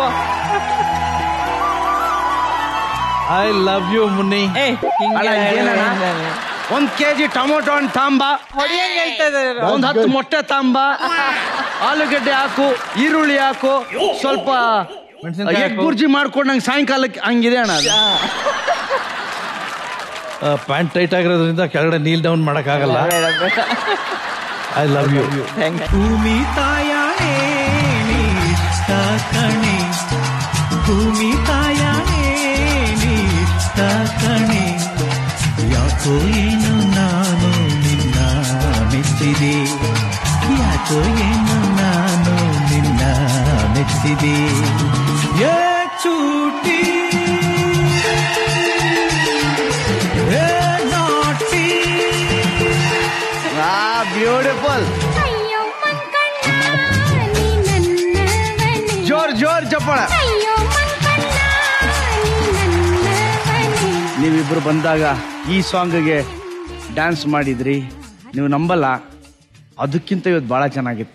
I love you Munni ಅಣ್ಣ ಏನಣ್ಣ ಒಂದ್ ಕೆಜಿ ಟೊಮೊಟೊ ಹಣ್ಣು ತಾಂಬ ಹೊಡಿಯಂಗ್ ಹೇಳ್ತಾ ಇದಾರೆ ಒಂದ್ ಹತ್ತು ಮೊಟ್ಟೆ ತಾಂಬ ಆಲೂಗಡ್ಡೆ ಹಾಕು ಈರುಳ್ಳಿ ಹಾಕು ಸ್ವಲ್ಪ ಮೆಣಸಿನ್ಕಾಯಿ ಎಗ್ ಬುರ್ಜಿ ಮಾಡ್ಕೊಂಡು ನಂಗೆ ಸಾಯಂಕಾಲಕ್ಕೆ ಹಂಗಿದೆ ಅಣ್ಣ ಅದು. ಪ್ಯಾಂಟ್ ಟೈಟ್ ಆಗಿರೋದ್ರಿಂದ ಕೆಳಗಡೆ ನೀಲ್ ಡೌನ್ ಮಾಡಕ್ ಆಗಲ್ಲ ಐ ಲವ್ ಯು ಭೂಮಿ ತಾಯಾಣೆ ನೀಷ್ಟ ಕಣೆ ಭೂಮಿ ತಾಯಾಣೆ ನೀಷ್ಟ ಕಣೆ ಯಾಕೋ ಏನು ನಾನು ನಿನ್ನ ಮೆಚ್ಚಿದೆ ಯಾಕೋ ಏನು ನಾನು ನಿನ್ನ ಮೆಚ್ಚಿದೆ ಏ ಚೂಟಿ ಏ ನಾಟಿ ಆ ಬ್ಯೂಟಿಫುಲ್ ಜೋರ್ ಜೋರ್ ಚಪ್ಪಳ ನೀವಿಬ್ರು ಬಂದಾಗ ಈ ಸಾಂಗ್ಗೆ ಡ್ಯಾನ್ಸ್ ಮಾಡಿದ್ರಿ ನೀವು ನಂಬಲ್ಲ ಅದಕ್ಕಿಂತ ಇವತ್ತು ಬಹಳ ಚೆನ್ನಾಗಿತ್ತು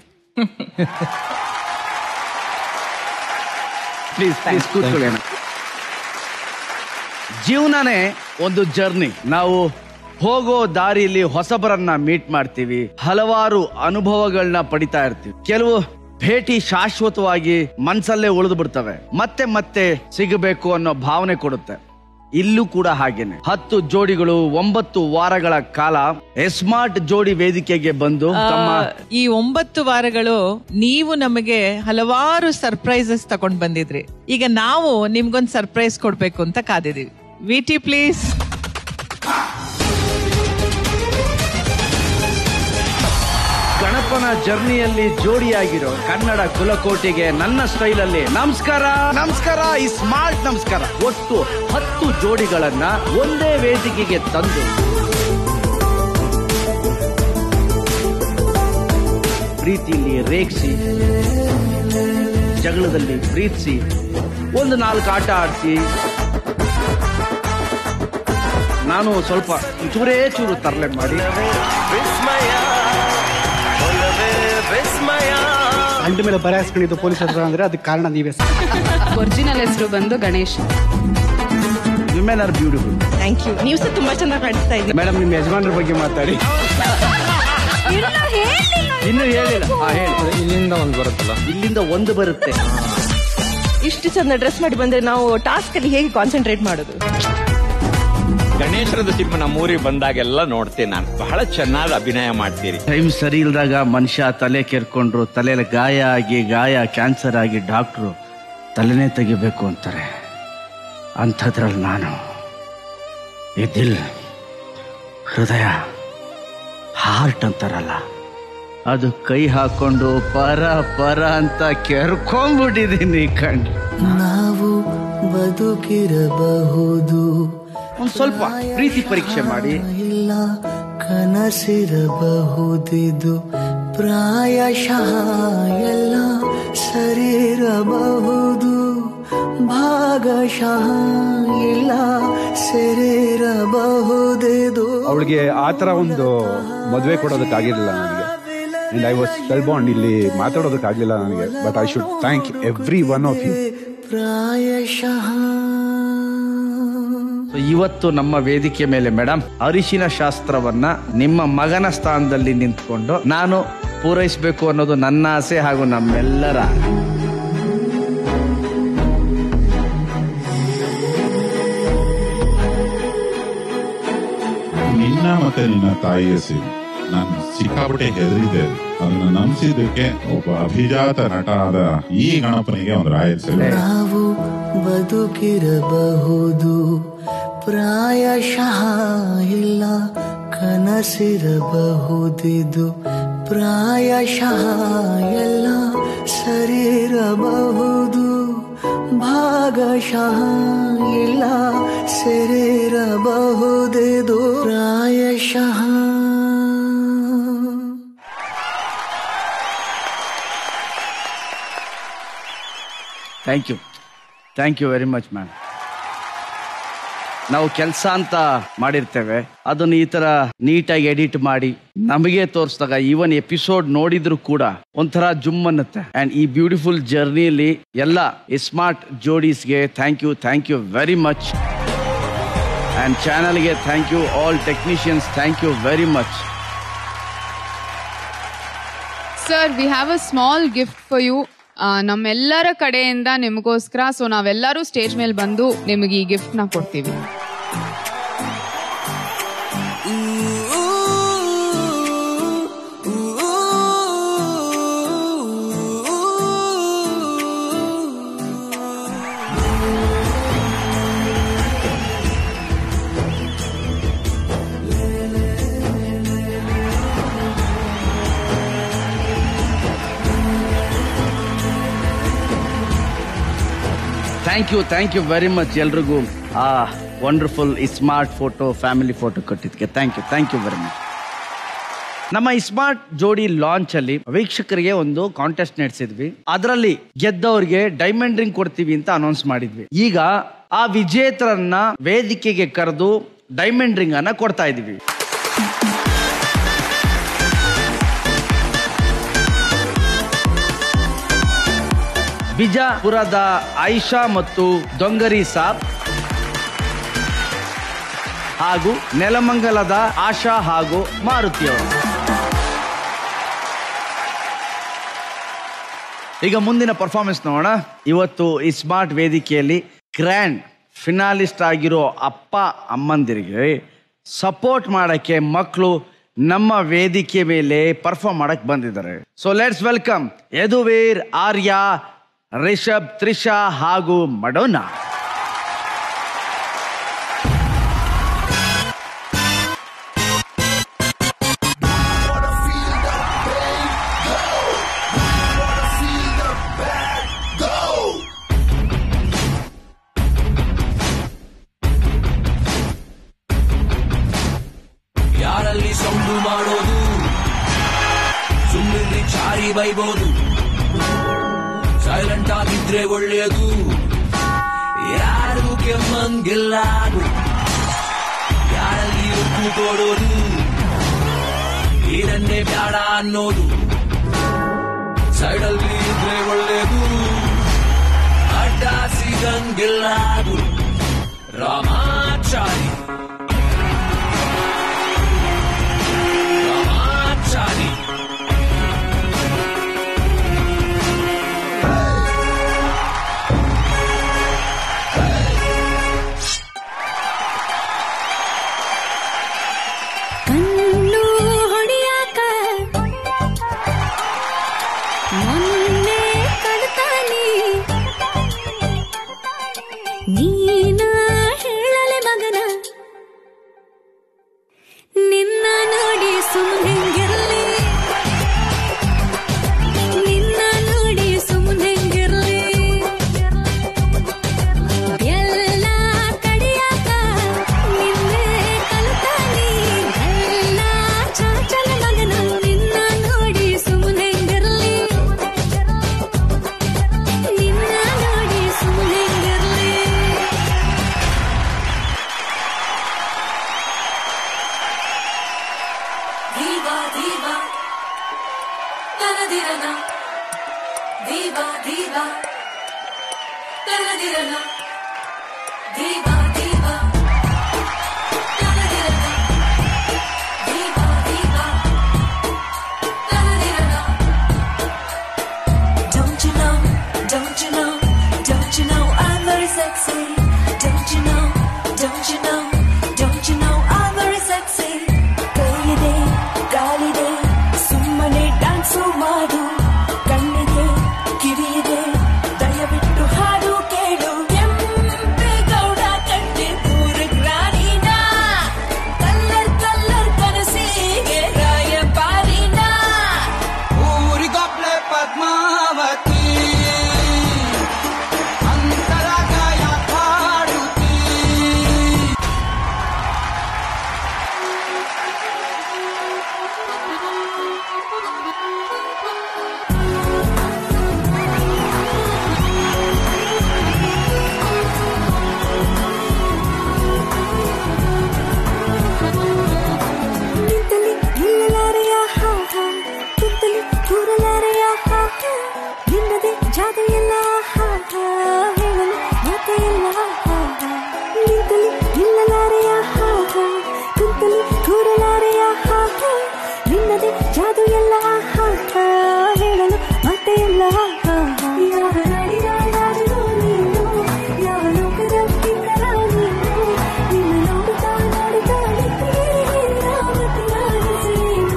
ಪ್ಲೀಸ್ ಪ್ಲೀಸ್ ಕೂತ್ಕೊಳ್ಳಿ ಅಣ್ಣ. ಜೀವನನೇ ಒಂದು ಜರ್ನಿ ನಾವು ಹೋಗೋ ದಾರಿಯಲ್ಲಿ ಹೊಸಬರನ್ನ ಮೀಟ್ ಮಾಡ್ತೀವಿ ಹಲವಾರು ಅನುಭವಗಳನ್ನ ಪಡಿತಾ ಇರ್ತೀವಿ ಕೆಲವು ಭೇಟಿ ಶಾಶ್ವತವಾಗಿ ಮನ್ಸಲ್ಲೇ ಉಳಿದು ಬಿಡ್ತವೆ ಮತ್ತೆ ಮತ್ತೆ ಸಿಗಬೇಕು ಅನ್ನೋ ಭಾವನೆ ಕೊಡುತ್ತೆ ಇಲ್ಲೂ ಕೂಡ ಹಾಗೇನೆ ಹತ್ತು ಜೋಡಿಗಳು ಒಂಬತ್ತು ವಾರಗಳ ಕಾಲ ಸ್ಮಾರ್ಟ್ ಜೋಡಿ ವೇದಿಕೆಗೆ ಬಂದು ತಮ್ಮ ಆ, ಈ ಒಂಬತ್ತು ವಾರಗಳು ನೀವು ನಮಗೆ ಹಲವಾರು ಸರ್ಪ್ರೈಸಸ್ ತಗೊಂಡ್ ಬಂದಿದ್ರಿ ಈಗ ನಾವು ನಿಮ್ಗೊಂದು ಸರ್ಪ್ರೈಸ್ ಕೊಡ್ಬೇಕು ಅಂತ ಕಾದಿದೀವಿ ವಿಟಿ ಪ್ಲೀಸ್ ಗಣಪನ ಜರ್ನಿಯಲ್ಲಿ ಜೋಡಿಯಾಗಿರೋ ಕನ್ನಡ ಕುಲಕೋಟಿಗೆ ನನ್ನ ಸ್ಟೈಲಲ್ಲಿ ನಮಸ್ಕಾರ ನಮಸ್ಕಾರ ಈ ಸ್ಮಾರ್ಟ್ ನಮಸ್ಕಾರ ಒಟ್ಟು ಹತ್ತು ಜೋಡಿಗಳನ್ನ ಒಂದೇ ವೇದಿಕೆಗೆ ತಂದು ಪ್ರೀತಿಯಲ್ಲಿ ರೇಗಿಸಿ ಜಗಳದಲ್ಲಿ ಪ್ರೀತಿಸಿ ಒಂದು ನಾಲ್ಕು ಆಟ ಆಡಿಸಿ ನಾನು ಸ್ವಲ್ಪ ಚೂರೇ ಚೂರು ತರಲೆ ಮಾಡಿ ಅಂಡ ಮೇಲೆ ಬರೆ ಹಾಸ್ಕೊಂಡಿದ್ದು ಪೊಲೀಸ್ ಹತ್ರ ಅಂದ್ರೆ ಅದಕ್ಕೆ ಕಾರಣ ನೀವೇ ಒರಿಜಿನಲ್ ಹೆಸರು ಬಂದು Ganesh women are beautiful thank you ನೀವು ಸಹ ತುಂಬಾ ಚೆನ್ನಾಗಿ ಕಾಣಿಸ್ತಾ ಇದ್ದೀವಿ ಮೇಡಮ್ ನಿಮ್ಮ ಯಜಮಾನ್ರ ಬಗ್ಗೆ ಮಾತಾಡಿ ಇಲ್ಲ ಹೇಳಿಲ್ಲ ಇನ್ನು ಹೇಳಿಲ್ಲ ಹಾ, ಹೇಳು ಇಲ್ಲಿಂದ ಒಂದು ಬರುತ್ತಲ್ಲ ಇಲ್ಲಿಂದ ಒಂದು ಬರುತ್ತೆ ಇಷ್ಟು ಚಂದ ಡ್ರೆಸ್ ಮಾಡಿ ಬಂದ್ರೆ ನಾವು ಟಾಸ್ಕ್ ಅಲ್ಲಿ ಹೇಗೆ ಕಾನ್ಸಂಟ್ರೇಟ್ ಮಾಡೋದು ಗಣೇಶರದ ಸಿನಿಮಾ ನಮ್ಮೂರಿಗೆ ಬಂದಾಗೆಲ್ಲ ನೋಡ್ತೀನಿ ನಾನು ಬಹಳ ಚೆನ್ನಾಗಿ ಅಭಿನಯ ಮಾಡ್ತೀರಿ ಟೈಮ್ ಸರಿ ಇಲ್ದಾಗ ಮನುಷ್ಯ ತಲೆ ಕೆರ್ಕೊಂಡ್ರು ತಲೆಯಲ್ಲಿ ಗಾಯ ಆಗಿ ಗಾಯ ಕ್ಯಾನ್ಸರ್ ಆಗಿ ಡಾಕ್ಟ್ರು ತಲೆನೇ ತೆಗಿಬೇಕು ಅಂತಾರೆ ಅಂಥದ್ರಲ್ಲಿ ನಾನು ಈ ದಿಲ್ ಹೃದಯ ಹಾರ್ಟ್ ಅಂತಾರಲ್ಲ ಅದು ಕೈ ಹಾಕೊಂಡು ಪರ ಪರ ಅಂತ ಕೆರ್ಕೊಂಡ್ಬಿಟ್ಟಿದ್ದೀನಿ ಕಣ್ ನಾವು ಬದುಕಿರಬಹುದು ಒಂದ್ ಸ್ವಲ್ಪ ಪ್ರೀತಿ ಪರೀಕ್ಷೆ ಮಾಡಿ ಇಲ್ಲ ಕನಸಿರಬಹುದಿದು ಪ್ರಾಯಶಃ ಎಲ್ಲ ಸರಿರಬಹುದು ಭಾಗಶಃ ಇಲ್ಲ ಸರಿರಬಹುದಿದು ಅವಳಿಗೆ ಆ ಥರ ಒಂದು ಮದುವೆ ಕೊಡೋದಕ್ಕಾಗಿರಲಿಲ್ಲ ನನಗೆ and I was spellbound ಇಲ್ಲಿ ಮಾತಾಡೋದಕ್ಕಾಗಲಿಲ್ಲ ನನಗೆ but I should thank every one of you ಪ್ರಾಯಶಃ So, ಇವತ್ತು ನಮ್ಮ ವೇದಿಕೆ ಮೇಲೆ ಮೇಡಮ್ ಅರಿಶಿನ ಶಾಸ್ತ್ರವನ್ನ ನಿಮ್ಮ ಮಗನ ಸ್ಥಾನದಲ್ಲಿ ನಿಂತ್ಕೊಂಡು ನಾನು ಪೂರೈಸಬೇಕು ಅನ್ನೋದು ನನ್ನ ಆಸೆ ಹಾಗೂ ನಮ್ಮೆಲ್ಲರ ನಿನ್ನ ಮತ್ತೆ ನಿನ್ನ ತಾಯಿಯ ಸೇರಿ ನಾನು ಸಿಕ್ಕಾಪಟ್ಟೆ ಹೆದರಿದ್ದೆ ಅದನ್ನ ನಂಬಿಸಿದ್ದಕ್ಕೆ ಒಬ್ಬ ಅಭಿಜಾತ ನಟ ಆದ ಈ ಗಣಪನಿಗೆ ಒಂದು ರಾಯಲ್ ಸೇವೆ ನಾವು ಬದುಕಿರಬಹುದು ಪ್ರಾಯಶಃ ಇಲ್ಲ ಕನಸಿರಬಹುದಿದು ಪ್ರಾಯಶಃ ಎಲ್ಲ ಸರಿರಬಹುದು ಭಾಗಶಃ ಇಲ್ಲ ಸರಿರಬಹುದಿದು ಪ್ರಾಯಶಃ thank you thank you very much ma'am ನಾವು ಕೆಲಸ ಅಂತ ಮಾಡಿರ್ತೇವೆ ಅದನ್ನು ಈ ತರ ನೀಟಾಗಿ ಎಡಿಟ್ ಮಾಡಿ ನಮಗೆ ತೋರಿಸಿದಾಗ ಈವನ್ ಎಪಿಸೋಡ್ ನೋಡಿದ್ರು ಕೂಡ ಒಂಥರ ಜುಮ್ ಅನ್ನತ್ತೆ ಅಂಡ್ ಈ ಬ್ಯೂಟಿಫುಲ್ ಜರ್ನಿಲಿ ಎಲ್ಲ ಸ್ಮಾರ್ಟ್ ಜೋಡೀಸ್ಗೆ thank you thank you very much and ಚಾನಲ್ಗೆ thank you all technicians thank you very much sir we have a small gift for you ನಮ್ಮೆಲ್ಲರ ಕಡೆಯಿಂದ ನಿಮಗೋಸ್ಕರ ಸೊ ನಾವೆಲ್ಲರೂ ಸ್ಟೇಜ್ ಮೇಲೆ ಬಂದು ನಿಮಗೆ ಈ ಗಿಫ್ಟ್ ನ ಕೊಡ್ತೀವಿ thank you thank you very much ಎಲ್ರಿಗೂ ಆ wonderful smart photo family photo ಕೊಟ್ಟಿದ್ದಕ್ಕೆ thank you thank you very much ನಮ್ಮ ಸ್ಮಾರ್ಟ್ ಜೋಡಿ ಲಾಂಚ್ ಅಲ್ಲಿ ವೀಕ್ಷಕರಿಗೆ ಒಂದು ಕಾಂಟೆಸ್ಟ್ ನಡೆಸಿದ್ವಿ ಅದರಲ್ಲಿ ಗೆದ್ದವ್ರಿಗೆ ಡೈಮಂಡ್ ರಿಂಗ್ ಕೊಡ್ತೀವಿ ಅಂತ ಅನೌನ್ಸ್ ಮಾಡಿದ್ವಿ ಈಗ ಆ ವಿಜೇತರನ್ನ ವೇದಿಕೆಗೆ ಕರೆದು ಡೈಮಂಡ್ ರಿಂಗ್ ಅನ್ನ ಕೊಡ್ತಾ ಇದೀವಿ ಬಿಜಾಪುರದ ಆಯಿಷಾ ಮತ್ತು ದೊಂಗರಿ ಸಾಬ್ ಹಾಗೂ ನೆಲಮಂಗಲದ ಆಶಾ ಹಾಗೂ ಮಾರುತಿಯವರು ಈಗ ಮುಂದಿನ ಪರ್ಫಾರ್ಮೆನ್ಸ್ ನೋಡೋಣ ಇವತ್ತು ಈ ಸ್ಮಾರ್ಟ್ ವೇದಿಕೆಯಲ್ಲಿ ಗ್ರ್ಯಾಂಡ್ ಫಿನಾಲಿಸ್ಟ್ ಆಗಿರೋ ಅಪ್ಪ ಅಮ್ಮಂದಿರಿಗೆ ಸಪೋರ್ಟ್ ಮಾಡಕ್ಕೆ ಮಕ್ಕಳು ನಮ್ಮ ವೇದಿಕೆ ಮೇಲೆ ಪರ್ಫಾರ್ಮ್ ಮಾಡಕ್ ಬಂದಿದ್ದಾರೆ so let's welcome Yaduveer Arya Rishab Trisha ಹಾಗೂ ಮಡೋನಾ ಯಾರಲ್ಲಿ ಸೌಂಡು ಮಾಡೋದು ಸುಮ್ಮನೆ ಚಾರಿ ಬೈಬೋದು ಸೈಲೆಂಟ್ ಆಗಿದ್ರೆ ಒಳ್ಳೆಯದು ಯಾರು ಕೆಮ್ಮಂಗಿಲ್ಲ ಅದು. ಯಾರಲ್ಲಿ ಉಪ್ಪು ಕೊಡೋದು ಇದನ್ನೇ ಬ್ಯಾಡ ಅನ್ನೋದು ಸೈಡಲ್ಲಿ ಇದ್ರೆ ಒಳ್ಳೆಯದು ಅಡ್ಡ ಸಿಗಂಗಿಲ್ಲ ಅದು Ramachari Ramachari Don't you know, don't you know, don't you know I'm very sexy? Don't you know, don't you know, don't you know I'm very sexy? ಕೈಯಿದೆ ಕಾಲಿದೆ ಸುಮ್ಮನೆ ಡ್ಯಾನ್ಸು ಮಾಡು ಕಣ್ಣಿಗೆ ಕಿವಿಯಿದೆ ದಯವಿಟ್ಟು ಹಾಡು ಕೇಳು ಕೆಂಪೇಗೌಡ ಕಂಡೆ ದೂರ ಗ್ರಾನಿನ ಕಲ್ಲರ್ ಕಲ್ಲರ್ ಕನಸಿಗೆ ರಾಯಪಾರಿನ ಊರಿಗೊಬ್ಳೆ ಪದ್ಮಾವತಿ ಅಂತರಗಾಯ ಹಾಡುತ್ತೀ ನಿಂತಲ್ಲಿ ನಿಲ್ಲಲಾರೆಯ ಹಾ ಹಾ ಕುಂತಲ್ಲಿ ಕೂರಲಾರೆಯ ಹಾ ಹಾ ನಿನ್ನದೆ ಜಾದು ಎಲ್ಲ ಹಾ ಹಾ ಹೇಳಲು ಮಾತೆ ಎಲ್ಲ ಹಾ ಹಾ ನಿಂತಲ್ಲಿ ನಿಲ್ಲಲಾರೆಯ ಹಾ ಹಾ ಕುಂತಲ್ಲಿ ಕೂರಲಾರೆಯ ಹಾ ಹಾ ನಿನ್ನದೆ ಜಾದು ಎಲ್ಲ ಹಾ ಹಾ ಹೇಳಲು ಮಾತೆ ಎಲ್ಲ ಹಾ ಹಾ ಯಾವ ನಾಡಿನಾಡಾದರೂ ನೀನು ಯಾವ ಲೋಕದ ಕಿನ್ನರ ನೀನು ನಿನ್ನ ನೋಡುತ್ತಾ ನೋಡುತ್ತಾ ನಿಂತಿಗೆ ರಾಮತಿ ನಾನಿಸೇನು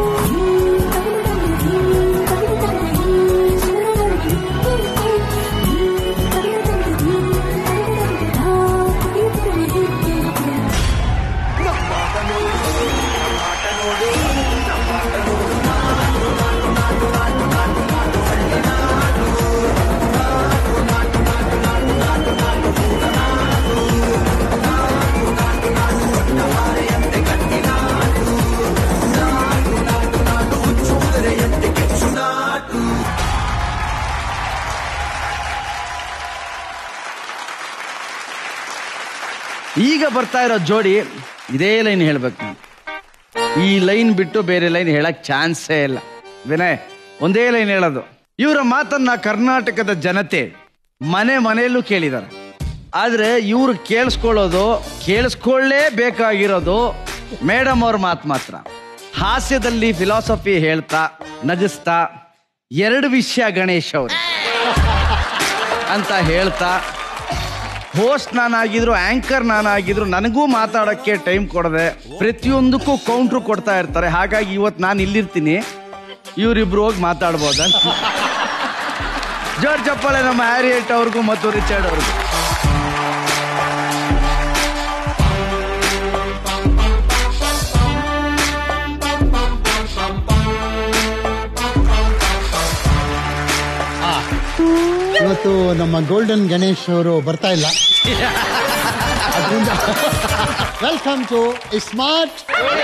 ಈಗ ಬರ್ತಾ ಇರೋ ಜೋಡಿ ಇದೇ ಲೈನ್ ಹೇಳ್ಬೇಕು ನಾನು ಈ ಲೈನ್ ಬಿಟ್ಟು ಬೇರೆ ಲೈನ್ ಹೇಳಕ್ ಚಾನ್ಸೇ ಇಲ್ಲ ವಿನಯ್ ಒಂದೇ ಲೈನ್ ಹೇಳೋದು ಇವರ ಮಾತನ್ನ ಕರ್ನಾಟಕದ ಜನತೆ ಮನೆ ಮನೆಯಲ್ಲೂ ಕೇಳಿದ್ದಾರೆ ಆದ್ರೆ ಇವ್ರು ಕೇಳಿಸ್ಕೊಳ್ಳೋದು ಕೇಳಿಸ್ಕೊಳ್ಳೇ ಬೇಕಾಗಿರೋದು ಮೇಡಮ್ ಅವ್ರ ಮಾತು ಮಾತ್ರ ಹಾಸ್ಯದಲ್ಲಿ ಫಿಲಾಸಫಿ ಹೇಳ್ತಾ ನಗಿಸ್ತಾ ಎರಡು ವಿಷಯ ಗಣೇಶ್ ಅವರು ಅಂತ ಹೇಳ್ತಾ ಹೋಸ್ಟ್ ನಾನಾಗಿದ್ರು ಆಂಕರ್ ನಾನಾಗಿದ್ರು ನನಗೂ ಮಾತಾಡಕ್ಕೆ ಟೈಮ್ ಕೊಡದೆ ಪ್ರತಿಯೊಂದಕ್ಕೂ ಕೌಂಟ್ರು ಕೊಡ್ತಾ ಇರ್ತಾರೆ ಹಾಗಾಗಿ ಇವತ್ತು ನಾನು ಇಲ್ಲಿರ್ತೀನಿ ಇವರಿಬ್ರು ಹೋಗಿ ಮಾತಾಡ್ಬೋದಂತ ಜೋರ್ ಚಪ್ಪಾಳೆ ನಮ್ಮ ಹ್ಯಾರಿಯಟ್ ಅವ್ರಿಗೂ ಮತ್ತು ರಿಚರ್ಡ್ ಅವ್ರಿಗೂ ಇವತ್ತು ನಮ್ಮ ಗೋಲ್ಡನ್ ಗಣೇಶ್ ಅವರು ಬರ್ತಾ ಇಲ್ಲ ವೆಲ್ಕಮ್ ಟು ಸ್ಮಾರ್ಟ್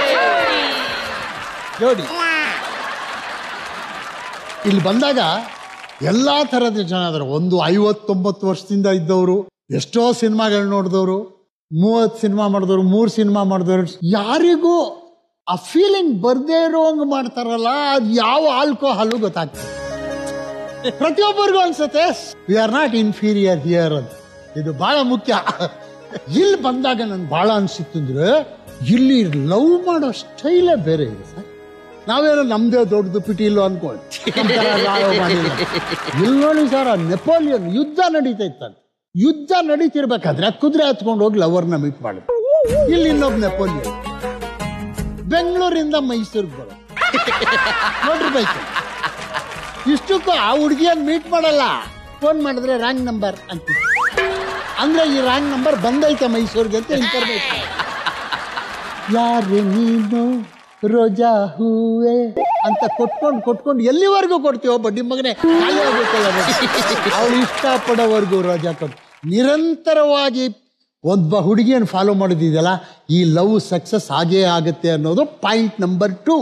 ಜೋಡಿ ಇಲ್ಲಿ ಬಂದಾಗ ಎಲ್ಲಾ ಥರದ ಜನ ಇದಾರೆ ಒಂದು ಐವತ್ತೊಂಬತ್ತು ವರ್ಷದಿಂದ ಇದ್ದವರು ಎಷ್ಟೋ ಸಿನಿಮಾಗಳು ನೋಡಿದವರು ಮೂವತ್ತು ಸಿನಿಮಾ ಮಾಡಿದವರು ಮೂರು ಸಿನಿಮಾ ಮಾಡಿದವರು ಯಾರಿಗೂ ಆ ಫೀಲಿಂಗ್ ಬರ್ದೇ ಇರೋಂಗ್ ಮಾಡ್ತಾರಲ್ಲ ಅದು ಯಾವ ಆಲ್ಕೋಹಾಲು ಗೊತ್ತಾಗ್ತದೆ ಪ್ರತಿಯೊಬ್ಬರಿಗೂ ಅನ್ಸುತ್ತೆ we are not inferior here ಅಂತ ಇದು ಬಹಳ ಮುಖ್ಯ ಇಲ್ಲಿ ಬಂದಾಗ ನನ್ಗೆ ಬಹಳ ಅನ್ಸಿತ್ತು ಅಂದ್ರೆ ಇಲ್ಲಿ ಲವ್ ಮಾಡೋ ಸ್ಟೈಲೇ ಬೇರೆ ಇದೆ ಸರ್ ನಾವೇನೋ ನಮ್ದೇ ದೊಡ್ಡದು ಪಿಟೀಲು ಅನ್ಕೊಳ್ಳಿ ನಮ್ ತರ love ಮಾಡಿಲ್ಲ. ಇಲ್ಲಿ ನೋಡಿ ಸರ್ ಆ ನೆಪೋಲಿಯನ್ ಯುದ್ಧ ನಡೀತಾ ಇತ್ತಂತೆ ಯುದ್ಧ ನಡೀತಿರ್ಬೇಕಾದ್ರೆ ಕುದುರೆ ಹತ್ಕೊಂಡು ಹೋಗಿ ಲವರ್ನ ಮೀಟ್ ಮಾಡಿದ್ರು ಇಲ್ಲಿ ಇನ್ನೊಬ್ಬ ನೆಪೋಲಿಯನ್ ಬೆಂಗಳೂರಿಂದ ಮೈಸೂರಿಗೆ ಬರೋದು ನೋಡಿರ್ಬೇಕು ಇಷ್ಟಕ್ಕೂ ಆ ಹುಡುಗಿಯನ್ನ ಮೀಟ್ ಮಾಡಲ್ಲ ಫೋನ್ ಮಾಡಿದ್ರೆ ರಾಂಗ್ ನಂಬರ್ ಅಂತ ಅಂದ್ರೆ ಈ ರಾಂಗ್ ನಂಬರ್ ಬಂದೈತೆ ಮೈಸೂರಿಗೆ ಅಂತ ಇನ್ಫಾರ್ಮೇಶನ್ ಯಾರು ನೀನು ರೋಜಾ ಹೂವೆ ಅಂತ ಕೊಟ್ಕೊಂಡು ಕೊಟ್ಕೊಂಡು ಎಲ್ಲಿವರೆಗೂ ಕೊಡ್ತೀವೋ ಬಡ್ಡಿ ಮಗನೇ ಖಾಲಿ ಆಗ್ಬೇಕಲ್ಲ ಅವಳು ಇಷ್ಟಪಡೋವರೆಗೂ ರೋಜಾ ಕೊಟ್ಟು ನಿರಂತರವಾಗಿ ಒಬ್ಬ ಹುಡುಗಿಯನ್ನು ಫಾಲೋ ಮಾಡೋದಿದೆಯಲ್ಲ ಈ ಲವ್ ಸಕ್ಸಸ್ ಆಗೇ ಆಗುತ್ತೆ ಅನ್ನೋದು ಪಾಯಿಂಟ್ ನಂಬರ್ ಟೂ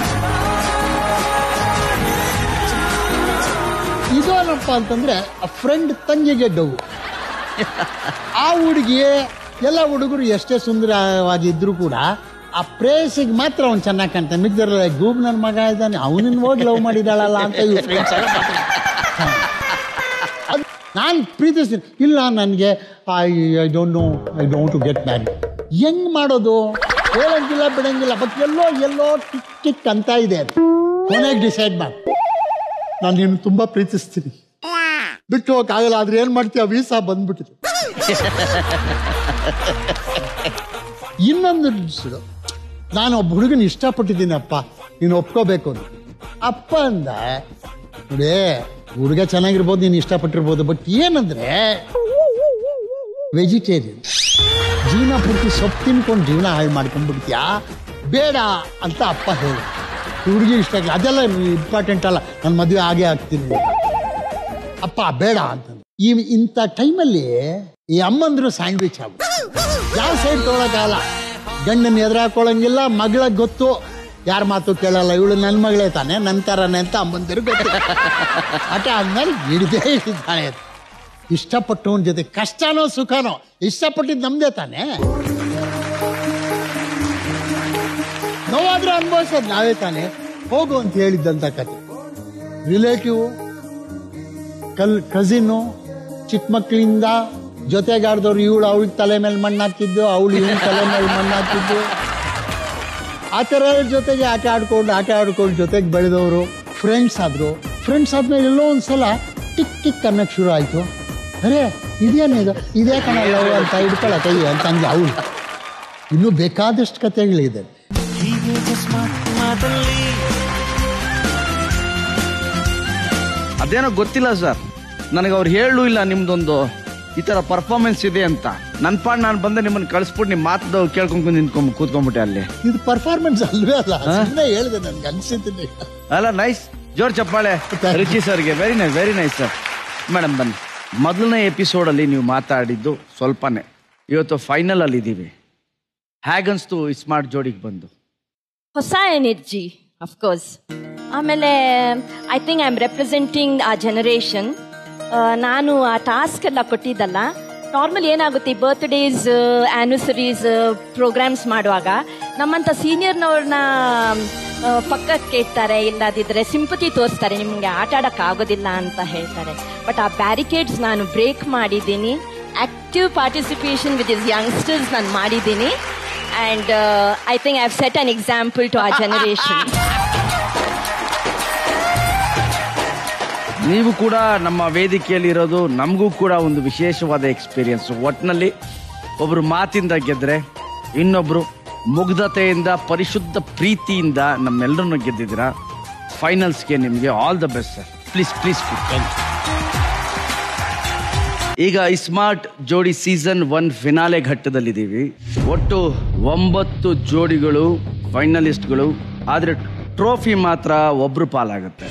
ಇದೇನಪ್ಪ ಅಂತಂದ್ರೆ ಆ ಫ್ರೆಂಡ್ ತಂಗಿಗೆ ಡವ್ ಆ ಹುಡುಗಿ ಎಲ್ಲ ಹುಡುಗರು ಎಷ್ಟೇ ಸುಂದರವಾಗಿದ್ರು ಕೂಡ ಆ ಪ್ರೇಯಸಿಗೆ ಮಾತ್ರ ಅವ್ನು ಚೆನ್ನಾಗಿ ಕಾಣ್ತಾನೆ ಮಿಕ್ಕಿದ್ರಲ್ಲ ಗೂಬ್ ನನ್ನ ಮಗ ಇದ್ದಾನೆ ಅವನನ್ನ ಹೋಗಿ ಲವ್ ಮಾಡಿದಾಳಲ್ಲ ಅಂತ ಇವ್ರ ಫ್ರೆಂಡ್ಸ್ ಎಲ್ಲ ಮಾತಾಡ್ತಾರೆ. ಅದ್- ನಾನು ಪ್ರೀತಿಸ್ತೀನಿ ಇಲ್ಲ ನನಗೆ I I don't know I don't to get marry ಹೆಂಗ್ ಮಾಡೋದು ಹೇಳಂಗಿಲ್ಲ ಬಿಡಂಗಿಲ್ಲ ಬಟ್ ಎಲ್ಲೋ ಎಲ್ಲೋ ಟಿಕ್ ಟಿಕ್ ಅಂತ ಇದೆ ಅದು ಕೊನೆಗೆ ಡಿಸೈಡ್ ಮಾಡಿ ನಾನು ನಿನ್ನ ತುಂಬ ಪ್ರೀತಿಸ್ತೀನಿ ಬಿಟ್ಟು ಹೋಗಕ್ಕಾಗಲ್ಲ ಆದ್ರೆ ಏನು ಮಾಡ್ತೀಯ ವೀಸಾ ಬಂದ್ಬಿಟ್ಟಿದೆ ಇನ್ನೊಂದು ನಿಲ್ಸು. ನಾನು ಒಬ್ಬ ಹುಡುಗನ ಇಷ್ಟಪಟ್ಟಿದ್ದೀನಿ ಅಪ್ಪ ನೀನು ಒಪ್ಕೋಬೇಕು ಅಂತ ಅಪ್ಪ ಅಂದ ನೋಡಿ ಹುಡುಗ ಚೆನ್ನಾಗಿರ್ಬೋದು ನೀನು ಇಷ್ಟಪಟ್ಟಿರ್ಬೋದು ಬಟ್ ಏನಂದ್ರೆ ವೆಜಿಟೇರಿಯನ್ ಜೀವನ ಪೂರ್ತಿ ಸೊಪ್ಪು ತಿನ್ಕೊಂಡು ಜೀವನ ಹಾಳು ಮಾಡ್ಕೊಂಡ್ಬಿಡ್ತೀಯಾ ಬೇಡ ಅಂತ ಅಪ್ಪ ಹೇಳಿ ಹುಡುಗಿ ಇಷ್ಟ ಆಗಿಲ್ಲ ಅದೆಲ್ಲ ಇಂಪಾರ್ಟೆಂಟ್ ಅಲ್ಲ ನಾನು ಮದುವೆ ಆಗೇ ಆಗ್ತೀನಿ ಅಪ್ಪ ಬೇಡ ಅಂತ ಈ ಇಂಥ ಟೈಮಲ್ಲಿ ಈ ಅಮ್ಮಂದ್ರು ಸ್ಯಾಂಡ್ವಿಚ್ ಆಗ ಯಾವ ಸೈಡ್ ತೊಗೊಳಕ್ಕಾಗಲ್ಲ ಗಂಡನ ಎದುರಾಕೊಳ್ಳಂಗಿಲ್ಲ ಮಗಳ ಗೊತ್ತು ಯಾರ ಮಾತು ಕೇಳಲ್ಲ ಇವಳು ನನ್ನ ಮಗಳೇ ತಾನೆ ನನ್ನ ಥರನೇ ಅಂತ ಅಮ್ಮಂದಿರು ಗೊತ್ತು ಆಟ ಆದ್ಮೇಲೆ ಹಿಡಿದೇ ಹಿಡಿದಾಳೆ ಅದು. ಇಷ್ಟಪಟ್ಟವನ ಜೊತೆ ಕಷ್ಟನೋ ಸುಖನೋ ಇಷ್ಟಪಟ್ಟಿದ್ದು ನಮ್ದೇ ತಾನೆ ನೋವಾದ್ರೂ ಅನುಭವಿಸೋದು ನಾವೇ ತಾನೆ ಹೋಗು ಅಂತ ಹೇಳಿದ್ದಂತ ಕತೆ ರಿಲೇಟಿವ್ ಕಲ್ ಕಸಿನ್ನು ಚಿಕ್ಕ ಮಕ್ಕಳಿಂದ ಜೊತೆಗಾಡ್ದವ್ರು ಇವಳು ಅವಳಿಗೆ ತಲೆ ಮೇಲೆ ಮಣ್ಣು ಹಾಕಿದ್ದು ಅವಳು ಇವನ್ ತಲೆ ಮೇಲೆ ಮಣ್ಣು ಹಾಕಿದ್ದು ಆ ಥರ ಜೊತೆಗೆ ಆಟ ಆಡ್ಕೊಂಡು ಆಟ ಆಡ್ಕೊಂಡು ಜೊತೆಗೆ ಬೆಳೆದವರು ಫ್ರೆಂಡ್ಸ್ ಆದ್ರು ಫ್ರೆಂಡ್ಸ್ ಆದ್ಮೇಲೆ ಎಲ್ಲೋ ಒಂದ್ಸಲ ಟಿಕ್ ಟಿಕ್ ಅನ್ನಕ್ಕೆ ಶುರು ಆಯ್ತು ಅರೆ ಇದೇನು ಇದು ಇದೇ ಕಣಲ್ಲ ಅಂತ ಹಿಡ್ಕೊಳ ಕೈ ಅಂತ ಹಂಗೆ ಅವಳು ಇನ್ನೂ ಬೇಕಾದಷ್ಟು ಕಥೆಗಳಿದೆ ಅದೇನೋ ಗೊತ್ತಿಲ್ಲ ಸರ್ ನನಗೆ ಅವ್ರು ಹೇಳೂ ಇಲ್ಲ ನಿಮ್ದೊಂದು ಈ ತರ ಪರ್ಫಾರ್ಮೆನ್ಸ್ ಇದೆ ಅಂತ ನನ್ ಪಾಡ್ ನಾನು ಬಂದೆ ನಿಮ್ಮನ್ನ ಕಳಿಸ್ಬಿಟ್ಟು ನಿಮ್ಮ ಮಾತದ ಕೇಳ್ಕೊಂಡು ನಿಂತ್ಕೊಂಡ್ ಕೂತ್ಕೊಂಡ್ಬಿಟ್ಟೆ ಅಲ್ಲಿ ಇದು ಪರ್ಫಾರ್ಮೆನ್ಸ್ ಅಲ್ವೇ ಅಲ್ಲ ಸುಮ್ಮನೆ ಹೇಳಿದೆ ನನ್ಗೆ ಅನ್ಸಿದ್ದೀನಿ ಅಲ್ಲ ನೈಸ್ ಜೋರ್ ಚಪ್ಪಾಳೆ ರಿಚಿ ಸರ್ಗೆ very nice very nice sir madam ಬನ್ನಿ ಮೊದಲನೇ ಎಪಿಸೋಡ್ ಅಲ್ಲಿ ನೀವು ಮಾತಾಡಿದ್ದು ಸ್ವಲ್ಪನೇ ಇವತ್ತು ಫೈನಲ್ ಅಲ್ಲಿ ಇದ್ದೀವಿ ಹೇಗನ್ಸ್ತು ಸ್ಮಾರ್ಟ್ ಜೋಡಿಗೆ ಬಂದು ಹೊಸ ಎನರ್ಜಿ ಅಫ್ಕೋರ್ಸ್ ಆಮೇಲೆ I think I am representing ಆ ಜನರೇಷನ್ ನಾನು ಆ ಟಾಸ್ಕ್ ಎಲ್ಲ ಕೊಟ್ಟಿದ್ದಲ್ಲ ನಾರ್ಮಲ್ ಏನಾಗುತ್ತೆ ಈ ಬರ್ತ್ಡೇಸ್ ಆ್ಯನಿವರ್ಸರೀಸ್ ಪ್ರೋಗ್ರಾಮ್ಸ್ ಮಾಡುವಾಗ ನಮ್ಮಂಥ ಸೀನಿಯರ್ನವ್ರನ್ನ ಪಕ್ಕಕ್ಕೆ ಇರ್ತಾರೆ ಇಲ್ಲದಿದ್ರೆ ಸಿಂಪತಿ ತೋರಿಸ್ತಾರೆ ನಿಮಗೆ ಆಟ ಆಡಕ್ ಆಗೋದಿಲ್ಲ ಅಂತ ಹೇಳ್ತಾರೆ ಬಟ್ ಆ ಬ್ಯಾರಿಕೇಡ್ಸ್ ನಾನು ಬ್ರೇಕ್ ಮಾಡಿದ್ದೀನಿ active participation with is youngsters ನಾನು ಮಾಡಿದ್ದೀನಿ and I think I have set an example to ಆ ಜನರೇಷನ್ ನೀವು ಕೂಡ ನಮ್ಮ ವೇದಿಕೆಯಲ್ಲಿ ಇರೋದು ನಮಗೂ ಕೂಡ ಒಂದು ವಿಶೇಷವಾದ ಎಕ್ಸ್ಪೀರಿಯನ್ಸ್ ಒಟ್ಟಿನಲ್ಲಿ ಒಬ್ರು ಮಾತಿಂದ ಗೆದ್ರೆ ಇನ್ನೊಬ್ರು ಮುಗ್ಧತೆಯಿಂದ ಪರಿಶುದ್ಧ ಪ್ರೀತಿಯಿಂದ ನಮ್ಮೆಲ್ಲರನ್ನು ಗೆದ್ದಿದ್ದೀರಾ ಫೈನಲ್ಸ್ಗೆ ನಿಮಗೆ all the best sir please please ಈಗ ಸ್ಮಾರ್ಟ್ ಜೋಡಿ ಸೀಸನ್ ಒನ್ ಫಿನಾಲೆ ಘಟ್ಟದಲ್ಲಿದ್ದೀವಿ ಒಟ್ಟು ಒಂಬತ್ತು ಜೋಡಿಗಳು ಫೈನಲಿಸ್ಟ್ಗಳು ಆದರೆ ಟ್ರೋಫಿ ಮಾತ್ರ ಒಬ್ರು ಪಾಲಾಗುತ್ತೆ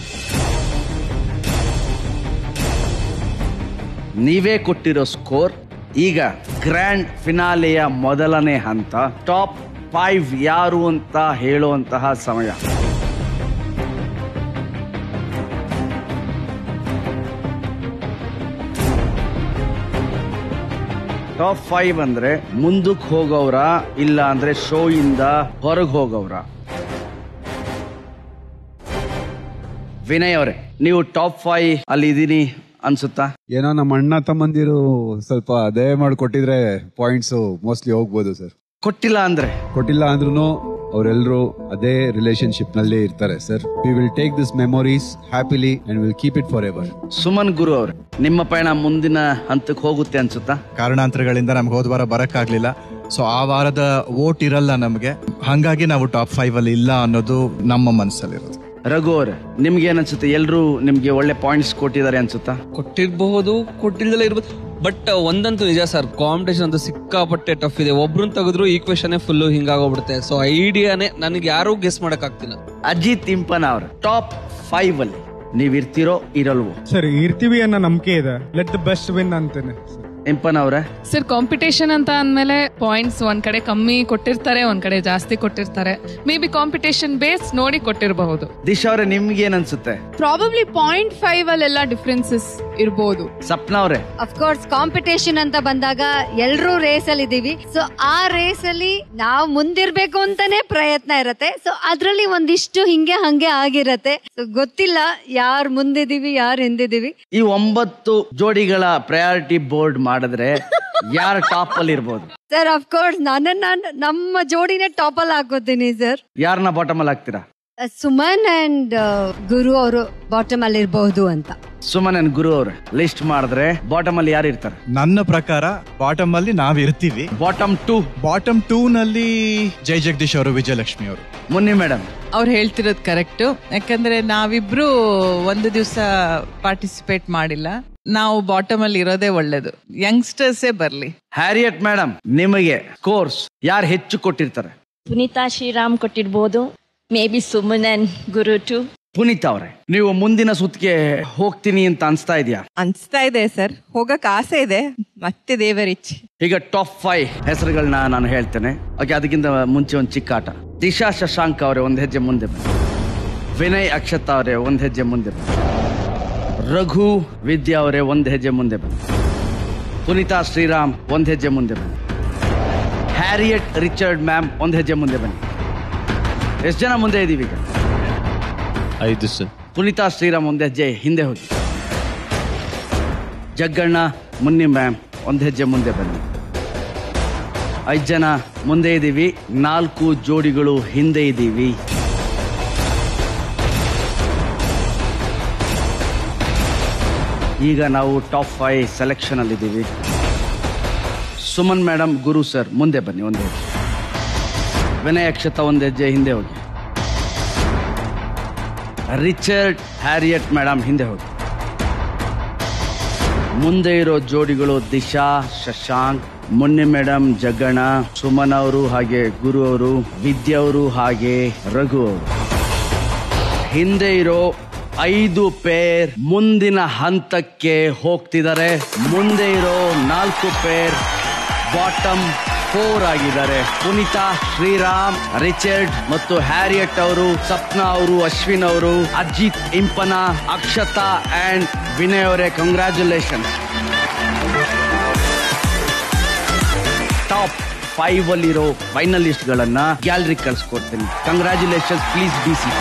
ನೀವೇ ಕೊಟ್ಟಿರೋ ಸ್ಕೋರ್ ಈಗ ಗ್ರ್ಯಾಂಡ್ ಫಿನಾಲೆಯ ಮೊದಲನೇ ಹಂತ ಟಾಪ್ ಫೈವ್ ಯಾರು ಅಂತ ಹೇಳುವಂತಹ ಸಮಯ ಟಾಪ್ ಫೈವ್ ಅಂದ್ರೆ ಮುಂದಕ್ಕೆ ಹೋಗೋವ್ರ ಇಲ್ಲ ಅಂದ್ರೆ ಶೋ ಇಂದ ಹೊರಗೆ ಹೋಗೋವ್ರ ವಿನಯ್ ಅವರೇ ನೀವು ಟಾಪ್ ಫೈವ್ ಅಲ್ಲಿ ಇದೀನಿ ಅನ್ಸುತ್ತಾ ಏನೋ ನಮ್ಮ ಅಣ್ಣ ತಮ್ಮಂದಿರು ಸ್ವಲ್ಪ ದಯ ಮಾಡಿ ಕೊಟ್ಟಿದ್ರೆ ಪಾಯಿಂಟ್ಸ್ ಮೋಸ್ಟ್ಲಿ ಹೋಗ್ಬೋದು ಸರ್ ಕೊಟ್ಟಿಲ್ಲ ಅಂದ್ರೆ ಕೊಟ್ಟಿಲ್ಲ ಅಂದ್ರೂ ಅವರೆಲ್ಲರೂ ಅದೇ ರಿಲೇಶನ್ಶಿಪ್ ನಲ್ಲಿ ಇರ್ತಾರೆ sir we will take this memories happily and will keep it forever Suman Guru ಅವ್ರೆ ನಿಮ್ಮ ಪಯಣ ಮುಂದಿನ ಹಂತಕ್ಕೆ ಹೋಗುತ್ತೆ ಅನ್ಸುತ್ತಾ ಕಾರಣಾಂತರಗಳಿಂದ ನಮ್ಗೆ ಹೋದ ವಾರ ಬರಕ್ಕಾಗ್ಲಿಲ್ಲ ಸೊ ಆ ವಾರದ ವೋಟ್ ಇರಲ್ಲ ನಮಗೆ ಹಂಗಾಗಿ ನಾವು ಟಾಪ್ ಫೈವ್ ಅಲ್ಲಿ ಇಲ್ಲ ಅನ್ನೋದು ನಮ್ಮ ಮನಸ್ಸಲ್ಲಿರೋದು ರಘು ಅವ್ರೆ ನಿಮ್ಗೆ ಏನ್ ಅನ್ಸುತ್ತೆ ಎಲ್ರು ನಿಮ್ಗೆ ಒಳ್ಳೆ ಪಾಯಿಂಟ್ಸ್ ಕೊಟ್ಟಿದ್ದಾರೆ ಅನ್ಸುತ್ತಾ ಕೊಟ್ಟಿರಬಹುದು ಕೊಟ್ಟಿಲ್ದಲೇ ಇರ್ಬೋದು ಬಟ್ ಒಂದಂತೂ ನಿಜ ಸರ್ ಕಾಂಪಿಟೇಷನ್ ಅಂತೂ ಸಿಕ್ಕಾಪಟ್ಟೆ ಟಫ್ ಇದೆ ಒಬ್ರನ್ನ ತೆಗೆದ್ರು ಈಕ್ವೇಶನ್ ಫುಲ್ ಹಿಂಗಾಗೋಗ್ಬಿಡುತ್ತೆ ಸೊ ಐಡಿಯಾನೇ ನನಗೆ ಯಾರೂ ಗೆಸ್ ಮಾಡಕ್ ಆಗ್ತಿಲ್ಲ ಅಜಿತ್ ಇಂಪನ ಅವ್ರ ಟಾಪ್ ಫೈವ್ ಅಲ್ಲಿ ನೀವ್ ಇರ್ತಿರೋ ಇರಲ್ವೋ ಸರ್ ಇರ್ತೀವಿ ಅನ್ನೋ ನಂಬಿಕೆ ಇದೆ ಲೆಟ್ ದ ಬೆಸ್ಟ್ ವಿನ್ ಅಂತೇನೆ ಇಂಪನ್ ಅವ್ರೆ ಸರ್ ಕಾಂಪಿಟೇಷನ್ ಅಂತ ಅಂದ್ಮೇಲೆ ಪಾಯಿಂಟ್ಸ್ ಒಂದ್ ಕಡೆ ಕಮ್ಮಿ ಕೊಟ್ಟಿರ್ತಾರೆ ಒಂದ್ ಕಡೆ ಜಾಸ್ತಿ ಕೊಟ್ಟಿರ್ತಾರೆ ಮೇ ಬಿ ಕಾಂಪಿಟೇಷನ್ ಬೇಸ್ ನೋಡಿ ಕೊಟ್ಟಿರಬಹುದು ದಿಶಾ ಅವ್ರೆ ನಿಮ್ಗೆ ಏನ್ ಅನ್ಸುತ್ತೆ ಪ್ರಾಬಬ್ಲಿ ಪಾಯಿಂಟ್ ಫೈವ್ ಅಲ್ಲೆಲ್ಲ ಡಿಫ್ರೆನ್ಸಸ್ ಇರ್ಬೋದು ಸಪ್ನಾ ಅವ್ರೆ ಅಫ್ಕೋರ್ಸ್ ಕಾಂಪಿಟೇಷನ್ ಅಂತ ಬಂದಾಗ ಎಲ್ರೂ ರೇಸ್ ಅಲ್ಲಿ ಇದೀವಿ ಸೊ ಆ ರೇಸ್ ಅಲ್ಲಿ ನಾವು ಮುಂದಿರ್ಬೇಕು ಅಂತಾನೆ ಪ್ರಯತ್ನ ಇರತ್ತೆ ಸೊ ಅದ್ರಲ್ಲಿ ಒಂದಿಷ್ಟು ಹಿಂಗೆ ಹಂಗೆ ಆಗಿರತ್ತೆ ಸೊ ಗೊತ್ತಿಲ್ಲ ಯಾರು ಮುಂದಿದೀವಿ ಯಾರು ಹಿಂದಿದೀವಿ ಈ ಒಂಬತ್ತು ಜೋಡಿಗಳ ಪ್ರಯಾರಿಟಿ ಬೋರ್ಡ್ ಮಾಡಿದ್ರೆ ಯಾರ ಟಾಪ್ ಅಲ್ಲಿ ಇರ್ಬೋದು ಸರ್ ಅಫ್ಕೋರ್ಸ್ ನನ್ನ ನಮ್ಮ ಜೋಡಿನೇ ಟಾಪ್ ಅಲ್ಲಿ ಹಾಕೋತೀನಿ ಸರ್ ಯಾರನ್ನ ಬಾಟಮ್ ಅಲ್ಲಿ ಹಾಕ್ತೀರಾ ಸುಮನ್ ಅಂಡ್ ಗುರು ಅವರು ಬಾಟಮ್ ಅಲ್ಲಿ ಇರಬಹುದು ಅಂತ ಸುಮನ್ ಅಂಡ್ ಗುರು ಅವ್ರೆ ಲಿಸ್ಟ್ ಮಾಡಿದ್ರೆ ಬಾಟಮ್ ಅಲ್ಲಿ ಯಾರು ಇರ್ತಾರೆ ನನ್ನ ಪ್ರಕಾರ ಬಾಟಮ್ ಅಲ್ಲಿ ನಾವ್ ಇರ್ತೀವಿ ಬಾಟಮ್ ಟೂ ಬಾಟಮ್ ಟೂ ನಲ್ಲಿ ಜೈ ಜಗದೀಶ್ ಅವರು ವಿಜಯಲಕ್ಷ್ಮಿ ಅವರು ಮುನ್ನಿ ಮೇಡಮ್ ಅವ್ರು ಹೇಳ್ತಿರೋದು ಕರೆಕ್ಟ್ ಯಾಕಂದ್ರೆ ನಾವಿಬ್ರು ಒಂದು ದಿವಸ ಪಾರ್ಟಿಸಿಪೇಟ್ ಮಾಡಿಲ್ಲ ನಾವು ಬಾಟಮ್ ಅಲ್ಲಿ ಇರೋದೇ ಒಳ್ಳೇದು ಯಂಗ್ಸ್ಟರ್ಸೇ ಬರ್ಲಿ ಹ್ಯಾರಿಯಟ್ ಮೇಡಮ್ ನಿಮಗೆ ಕೋರ್ಸ್ ಯಾರು ಹೆಚ್ಚು ಕೊಟ್ಟಿರ್ತಾರೆ ಪುನೀತಾ ಶ್ರೀರಾಮ್ ಕೊಟ್ಟಿರ್ಬೋದು maybe Suman and Guru to Puneeth ಅವ್ರೆ ನೀವು ಮುಂದಿನ ಸುತ್ತಿಗೆ ಹೋಗ್ತೀನಿ ಅಂತ ಅನ್ಸ್ತಾ ಇದೆಯಾ ಅನ್ಸ್ತಾ ಇದೆ ಸರ್ ಹೋಗಕ್ ಆಸೆ ಇದೆ ಮತ್ತೆ ದೇವರಿಚ್ಛೆ ಈಗ ಟಾಪ್ ಫೈವ್ ಹೆಸರುಗಳನ್ನ ನಾನು ಹೇಳ್ತೇನೆ ಓಕೆ ಅದಕ್ಕಿಂತ ಮುಂಚೆ ಒಂದು ಚಿಕ್ಕ ಆಟ ದಿಶಾ ಶಶಾಂಕ್ ಅವರೇ ಒಂದು ಹೆಜ್ಜೆ ಮುಂದೆ ಬನ್ನಿ ವಿನಯ್ ಅಕ್ಷತಾ ಅವರೇ ಒಂದು ಹೆಜ್ಜೆ ಮುಂದೆ ಬನ್ನಿ ರಘು ವಿದ್ಯಾ ಅವರೇ ಒಂದು ಹೆಜ್ಜೆ ಮುಂದೆ ಬನ್ನಿ ಪುನೀತಾ ಶ್ರೀರಾಮ್ ಒಂದು ಹೆಜ್ಜೆ ಮುಂದೆ ಬನ್ನಿ ಹ್ಯಾರಿಯಟ್ ರಿಚರ್ಡ್ ಮ್ಯಾಮ್ ಒಂದು ಹೆಜ್ಜೆ ಮುಂದೆ ಬನ್ನಿ ಎಷ್ಟು ಜನ ಮುಂದೆ ಇದೀವಿ ಈಗ ಐದು ಸರ್ ಪುನೀತಾ ಶ್ರೀರಾಮ್ ಒಂದು ಹೆಜ್ಜೆ ಹಿಂದೆ ಹೋಗಿ ಜಗ್ಗಣ್ಣ ಮುನ್ನಿ ಮ್ಯಾಮ್ ಒಂದು ಹೆಜ್ಜೆ ಮುಂದೆ ಬನ್ನಿ ಐದು ಜನ ಮುಂದೆ ಇದ್ದೀವಿ ನಾಲ್ಕು ಜೋಡಿಗಳು ಹಿಂದೆ ಇದ್ದೀವಿ ಈಗ ನಾವು ಟಾಪ್ ಫೈವ್ ಸೆಲೆಕ್ಷನ್ ಅಲ್ಲಿ ಇದ್ದೀವಿ ಸುಮನ್ ಮೇಡಮ್ ಗುರು ಸರ್ ಮುಂದೆ ಬನ್ನಿ ಒಂದು ಹೆಜ್ಜೆ ವಿನಯ್ ಅಕ್ಷತಾ ಒಂದು ಹೆಜ್ಜೆ ಹಿಂದೆ ಹೋಗಿ ರಿಚರ್ಡ್ ಹ್ಯಾರಿಯಟ್ ಮೇಡಮ್ ಹಿಂದೆ ಹೋಗಿ ಮುಂದೆ ಇರೋ ಜೋಡಿಗಳು ದಿಶಾ ಶಶಾಂಕ್ ಮುನ್ನಿ ಮೇಡಮ್ ಜಗ್ಗಣ ಸುಮನ್ ಅವರು ಹಾಗೆ ಗುರು ಅವರು ವಿದ್ಯಾ ಅವರು ಹಾಗೆ ರಘು ಅವರು ಹಿಂದೆ ಇರೋ ಐದು ಪೇರ್ ಮುಂದಿನ ಹಂತಕ್ಕೆ ಹೋಗ್ತಿದ್ದಾರೆ ಮುಂದೆ ಇರೋ ನಾಲ್ಕು ಪೇರ್ ಬಾಟಮ್ ಫೋರ್ ಆಗಿದ್ದಾರೆ ಪುನೀತಾ ಶ್ರೀರಾಮ್ ರಿಚರ್ಡ್ ಮತ್ತು ಹ್ಯಾರಿಯಟ್ ಅವರು ಸಪ್ನಾ ಅವರು ಅಶ್ವಿನ್ ಅವರು ಅಜಿತ್ ಇಂಪನ ಅಕ್ಷತಾ ಅಂಡ್ ವಿನಯ್ ಅವರೇ ಕಂಗ್ರ್ಯಾಚುಲೇಷನ್ ಟಾಪ್ ಫೈವ್ ಅಲ್ಲಿರೋ ಫೈನಲಿಸ್ಟ್ ಗಳನ್ನ ಗ್ಯಾಲರಿ ಕಳ್ಸ್ಕೊಡ್ತೀನಿ congratulation please D C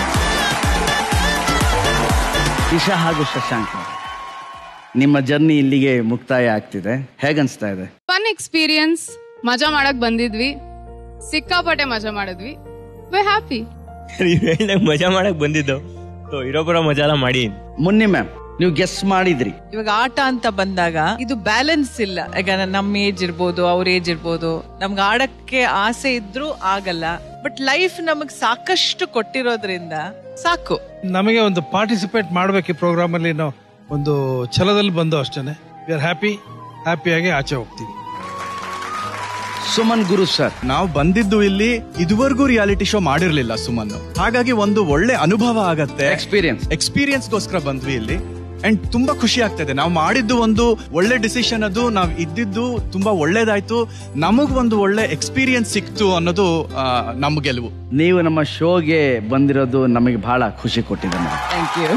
Isha ಹಾಗೂ ಶಶಾಂಕ್ ಅವ್ರೆ, ನಿಮ್ಮ ಜರ್ನಿ ಇಲ್ಲಿಗೆ ಮುಕ್ತಾಯ ಆಗ್ತಿದೆ ಹೇಗನ್ಸ್ತಾ ಇದೆ ಫನ್ ಎಕ್ಸ್ಪೀರಿಯನ್ಸ್ ಮಜಾ ಮಾಡಕ್ ಬಂದಿದ್ವಿ ಸಿಕ್ಕಾಪಟ್ಟೆ ಮಜಾ ಮಾಡಿದ್ವಿ ವಿ ಹ್ಯಾಪಿ ನೀವು ಹೇಳ್ದಂಗೆ ಮಜಾ ಮಾಡಕ್ ಬಂದಿದ್ದು ಸೊ ಇರೋಬರೋ ಮಜಾ ಎಲ್ಲ ಮಾಡಿ ಮುನ್ನಿ ಮ್ಯಾಮ್ ನೀವು ಗೆಸ್ ಮಾಡಿದ್ರಿ ಇವಾಗ ಆಟ ಅಂತ ಬಂದಾಗ ಇದು ಬ್ಯಾಲೆನ್ಸ್ ಇಲ್ಲ ಈಗ ನಮ್ಮ ಏಜ್ ಇರ್ಬೋದು ಅವ್ರ ಏಜ್ ಇರ್ಬೋದು ನಮ್ಗೆ ಆಡಕ್ಕೆ ಆಸೆ ಇದ್ರೂ ಆಗಲ್ಲ ಬಟ್ ಲೈಫ್ ನಮಗ್ ಸಾಕಷ್ಟು ಕೊಟ್ಟಿರೋದ್ರಿಂದ ಸಾಕು ನಮಗೆ ಒಂದು ಪಾರ್ಟಿಸಿಪೇಟ್ ಮಾಡ್ಬೇಕು ಈ ಪ್ರೋಗ್ರಾಮ್ ಅಲ್ಲಿ ನಾವು ಒಂದು ಛಲದಲ್ಲಿ ಬಂದು ಅಷ್ಟೇನೆ ವಿ ಆರ್ ಹ್ಯಾಪಿ ಹ್ಯಾಪಿಯಾಗಿ ಆಚೆ ಹೋಗ್ತೀವಿ ಸುಮನ್ ಗುರು ಸರ್ ನಾವು ಬಂದಿದ್ದು ಇಲ್ಲಿ ಇದುವರೆಗೂ ರಿಯಾಲಿಟಿ ಶೋ ಮಾಡಿರ್ಲಿಲ್ಲ ಸುಮನ್ ಹಾಗಾಗಿ ಒಂದು ಒಳ್ಳೆ ಅನುಭವ ಆಗತ್ತೆ ಎಕ್ಸ್ಪೀರಿಯನ್ಸ್ ಎಕ್ಸ್ಪೀರಿಯನ್ಸ್ಗೋಸ್ಕರ ಬಂದ್ವಿ ಇಲ್ಲಿ ಅಂಡ್ ತುಂಬಾ ಖುಷಿ ಆಗ್ತದೆ ನಾವು ಮಾಡಿದ್ದು ಒಂದು ಒಳ್ಳೆ ಡಿಸಿಷನ್ ಅದು ನಾವು ಇದ್ದಿದ್ದು ತುಂಬಾ ಒಳ್ಳೇದಾಯ್ತು ನಮಗ್ ಒಂದು ಒಳ್ಳೆ ಎಕ್ಸ್ಪೀರಿಯನ್ಸ್ ಸಿಕ್ತು ಅನ್ನೋದು ಆ, ನಮ್ಮ ಗೆಲುವು ನೀವು ನಮ್ಮ ಶೋಗೆ ಬಂದಿರೋದು ನಮಗೆ ಬಹಳ ಖುಷಿ ಕೊಟ್ಟಿದೆ madam. ಥ್ಯಾಂಕ್ ಯು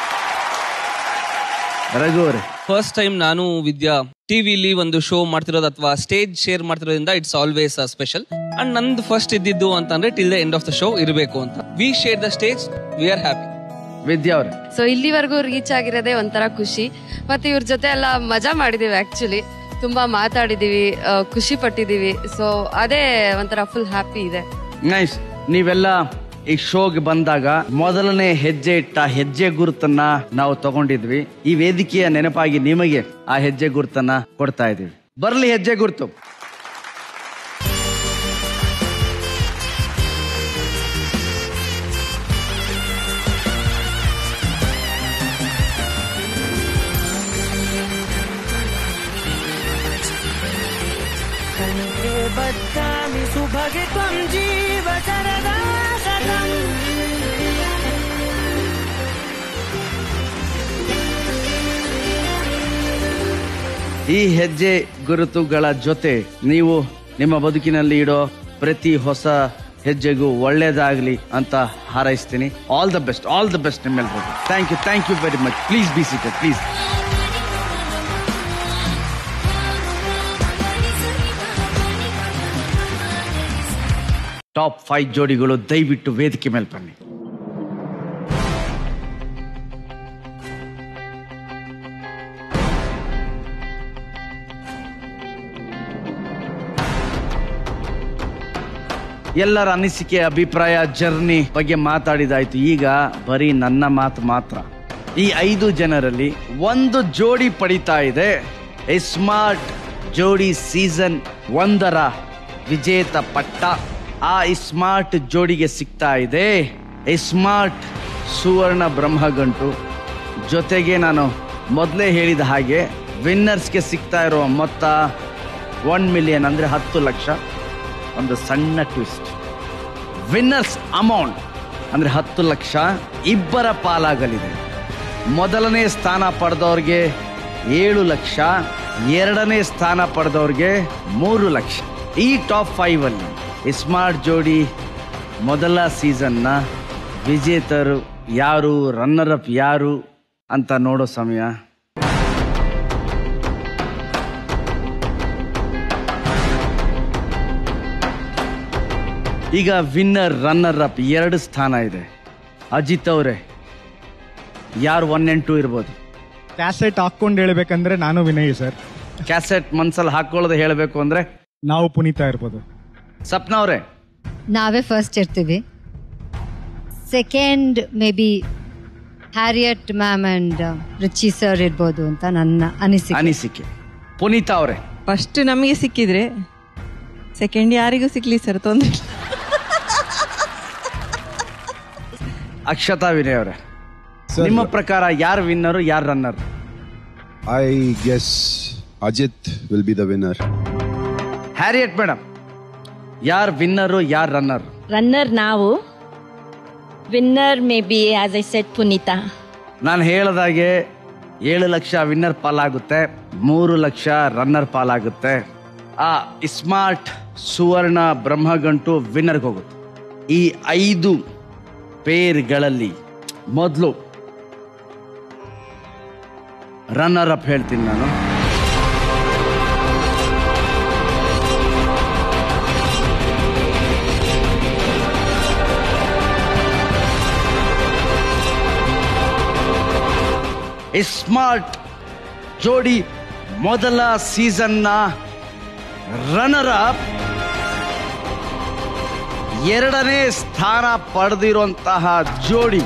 ರಘು ಅವರೇ ಫಸ್ಟ್ ಟೈಮ್ ನಾನು ವಿದ್ಯಾ ಟಿವಿಲಿ ಒಂದು ಶೋ ಮಾಡ್ತಿರೋದು ಅಥವಾ ಸ್ಟೇಜ್ ಶೇರ್ ಮಾಡ್ತಿರೋದ್ರಿಂದ ಇಟ್ಸ್ ಆಲ್ವೇಸ್ ಸ್ಪೆಷಲ್ ಅಂಡ್ ನಂದು ಫಸ್ಟ್ ಇದ್ದಿದ್ದು ಅಂತಂದ್ರೆ till the end of the show ಇರಬೇಕು ಅಂತ we share the stage we are happy Vidya ಅವ್ರೆ ಸೊ ಇಲ್ಲಿವರೆಗೂ ರೀಚ್ ಆಗಿರೋದೇ ಒಂಥರ ಖುಷಿ ಮತ್ತೆ ಇವ್ರ ಜೊತೆ ಎಲ್ಲ ಮಜಾ ಮಾಡಿದೀವಿ ಆಕ್ಚುಲಿ ತುಂಬಾ ಮಾತಾಡಿದೀವಿ ಆ, ಖುಷಿ ಪಟ್ಟಿದೀವಿ ಸೊ ಅದೇ ಒಂಥರ ಫುಲ್ ಹ್ಯಾಪಿ ಇದೆ ನೈಸ್ ನೀವೆಲ್ಲ ಈ ಶೋಗೆ ಬಂದಾಗ ಮೊದಲನೇ ಹೆಜ್ಜೆ ಇಟ್ಟ ಹೆಜ್ಜೆ ಗುರುತನ್ನ ನಾವು ತಗೊಂಡಿದ್ವಿ ಈ ವೇದಿಕೆಯ ನೆನಪಾಗಿ ನಿಮಗೆ ಆ ಹೆಜ್ಜೆ ಗುರುತನ್ನ ಕೊಡ್ತಾ ಇದೀವಿ ಬರ್ಲಿ ಹೆಜ್ಜೆ ಗುರುತು कण्ठे बद्धामि सुभगे त्वं जीव शरदा शतम् ಈ ಹೆಜ್ಜೆ ಗುರುತುಗಳ ಜೊತೆ ನೀವು ನಿಮ್ಮ ಬದುಕಿನಲ್ಲಿ ಇಡೋ ಪ್ರತಿ ಹೊಸ ಹೆಜ್ಜೆಗೂ ಒಳ್ಳೇದಾಗ್ಲಿ ಅಂತ ಹಾರೈಸ್ತೀನಿ all the best all the best ನಿಮ್ಮೆಲ್ಲರಿಗೂ thank you thank you very much please be seated please top five ಜೋಡಿಗಳು ದಯವಿಟ್ಟು ವೇದಿಕೆ ಮೇಲೆ ಬನ್ನಿ ಎಲ್ಲರ ಅನಿಸಿಕೆ ಅಭಿಪ್ರಾಯ ಜರ್ನಿ ಬಗ್ಗೆ ಮಾತಾಡಿದಾಯ್ತು ಈಗ ಬರೀ ನನ್ನ ಮಾತು ಮಾತ್ರ ಈ ಐದು ಜನರಲ್ಲಿ ಒಂದು ಜೋಡಿ ಪಡಿತಾ ಇದೆ ಎ ಸ್ಮಾರ್ಟ್ ಜೋಡಿ ಸೀಸನ್ ಒಂದರ ವಿಜೇತ ಪಟ್ಟ ಆ ಸ್ಮಾರ್ಟ್ ಜೋಡಿಗೆ ಸಿಗ್ತಾ ಇದೆ ಎ ಸ್ಮಾರ್ಟ್ ಸುವರ್ಣ ಬ್ರಹ್ಮಗಂಟು ಜೊತೆಗೆ ನಾನು ಮೊದಲೇ ಹೇಳಿದ ಹಾಗೆ ವಿನ್ನರ್ಸ್ಗೆ ಸಿಗ್ತಾ ಇರೋ ಮೊತ್ತ ಒನ್ ಮಿಲಿಯನ್ ಅಂದ್ರೆ ಹತ್ತು ಲಕ್ಷ ಒಂದು ಸಣ್ಣ ಟ್ವಿಸ್ಟ್ ವಿನ್ನರ್ಸ್ ಅಮೌಂಟ್ ಅಂದ್ರೆ ಹತ್ತು ಲಕ್ಷ ಇಬ್ಬರ ಪಾಲಾಗಲಿದೆ ಮೊದಲನೇ ಸ್ಥಾನ ಪಡೆದವ್ರಿಗೆ ಏಳು ಲಕ್ಷ ಎರಡನೇ ಸ್ಥಾನ ಪಡೆದವ್ರಿಗೆ ಮೂರು ಲಕ್ಷ ಈ ಟಾಪ್ ಫೈವ್ ಅಲ್ಲಿ ಸ್ಮಾರ್ಟ್ ಜೋಡಿ ಮೊದಲ ಸೀಸನ್ನ ವಿಜೇತರು ಯಾರು ರನ್ನರ್ ಅಪ್ ಯಾರು ಅಂತ ನೋಡೋ ಸಮಯ ಈಗ ವಿನ್ನರ್ ರನ್ನರ್ ಅಪ್ ಎರಡು ಸ್ಥಾನ ಇದೆ ಅಜಿತ್ ಅವರೇ ಯಾರು ಒನ್ ಅಂಡ್ ಟೂ ಇರ್ಬೋದು ಕ್ಯಾಸೆಟ್ ಹಾಕೊಂಡು ಹೇಳ್ಬೇಕಂದ್ರೆ ನಾನು ವಿನಯ್ ಸರ್ ಕ್ಯಾಸೆಟ್ ಮನ್ಸಲ್ಲಿ ಹಾಕೊಳ್ಳೋದು ಹೇಳಬೇಕು ಅಂದ್ರೆ ನಾವು ಪುನೀತಾ ಇರ್ಬೋದು ಸಪ್ನ ಅವರೇ ನಾವೇ ಫಸ್ಟ್ ಇರ್ತೀವಿ second maybe Harriet ma'am and Richie sir ಇರ್ಬೋದು ಅಂತ ನನ್ನ ಅನಿಸಿಕೆ ಅನಿಸಿಕೆ ಪುನೀತಾ ಅವರೇ ಫಸ್ಟ್ ನಮಗೆ ಸಿಕ್ಕಿದ್ರೆ ಸೆಕೆಂಡ್ ಯಾರಿಗೂ ಸಿಕ್ಲಿ ಸರ್ ತೊಂದ್ರೆ ಇಲ್ಲ. ಅಕ್ಷತಾ ವಿನಯ್ ಅವರೇ ನಿಮ್ಮ ಪ್ರಕಾರ ಯಾರು ವಿನ್ನರು ಯಾರು runner I guess Ajit will be the winner. Harriet madam ಯಾರು ವಿನ್ನರು ಯಾರು ರನ್ನರ್ ರನ್ನರ್ ನಾವು winner maybe as I said Puneetha ನಾನು ಹೇಳದಾಗೆ ಏಳು ಲಕ್ಷ ವಿನ್ನರ್ ಪಾಲಾಗುತ್ತೆ ಮೂರು ಲಕ್ಷ ರನ್ನರ್ ಪಾಲಾಗುತ್ತೆ ಆ ಸ್ಮಾರ್ಟ್ ಸುವರ್ಣ ಬ್ರಹ್ಮಗಂಟು ವಿನ್ನರ್ಗೆ ಹೋಗುತ್ತೆ ಈ ಐದು ಪೇರ್ಗಳಲ್ಲಿ ಮೊದಲು ರನ್ನರ್ ಅಪ್ ಹೇಳ್ತೀನಿ ನಾನು ಸ್ಮಾರ್ಟ್ ಜೋಡಿ ಮೊದಲ ಸೀಸನ್ನ ರನ್ನರ್ ಅಪ್ ಎರಡನೇ ಸ್ಥಾನ ಪಡೆದಿರುವಂತಹ ಜೋಡಿ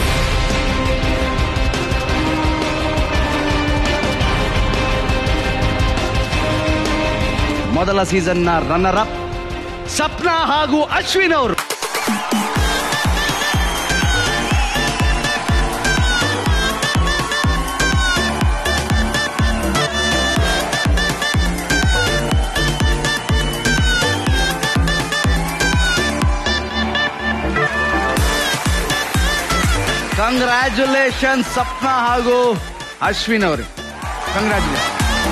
ಮೊದಲ ಸೀಸನ್ನ ರನ್ನರ್ ಅಪ್ ಸಪ್ನಾ ಹಾಗೂ ಅಶ್ವಿನ್ ಅವರು ಕಂಗ್ರ್ಯಾಚುಲೇಷನ್ ಸಪ್ನಾ ಹಾಗೂ ಅಶ್ವಿನ್ ಅವರು ಕಂಗ್ರ್ಯಾಚುಲೇಷನ್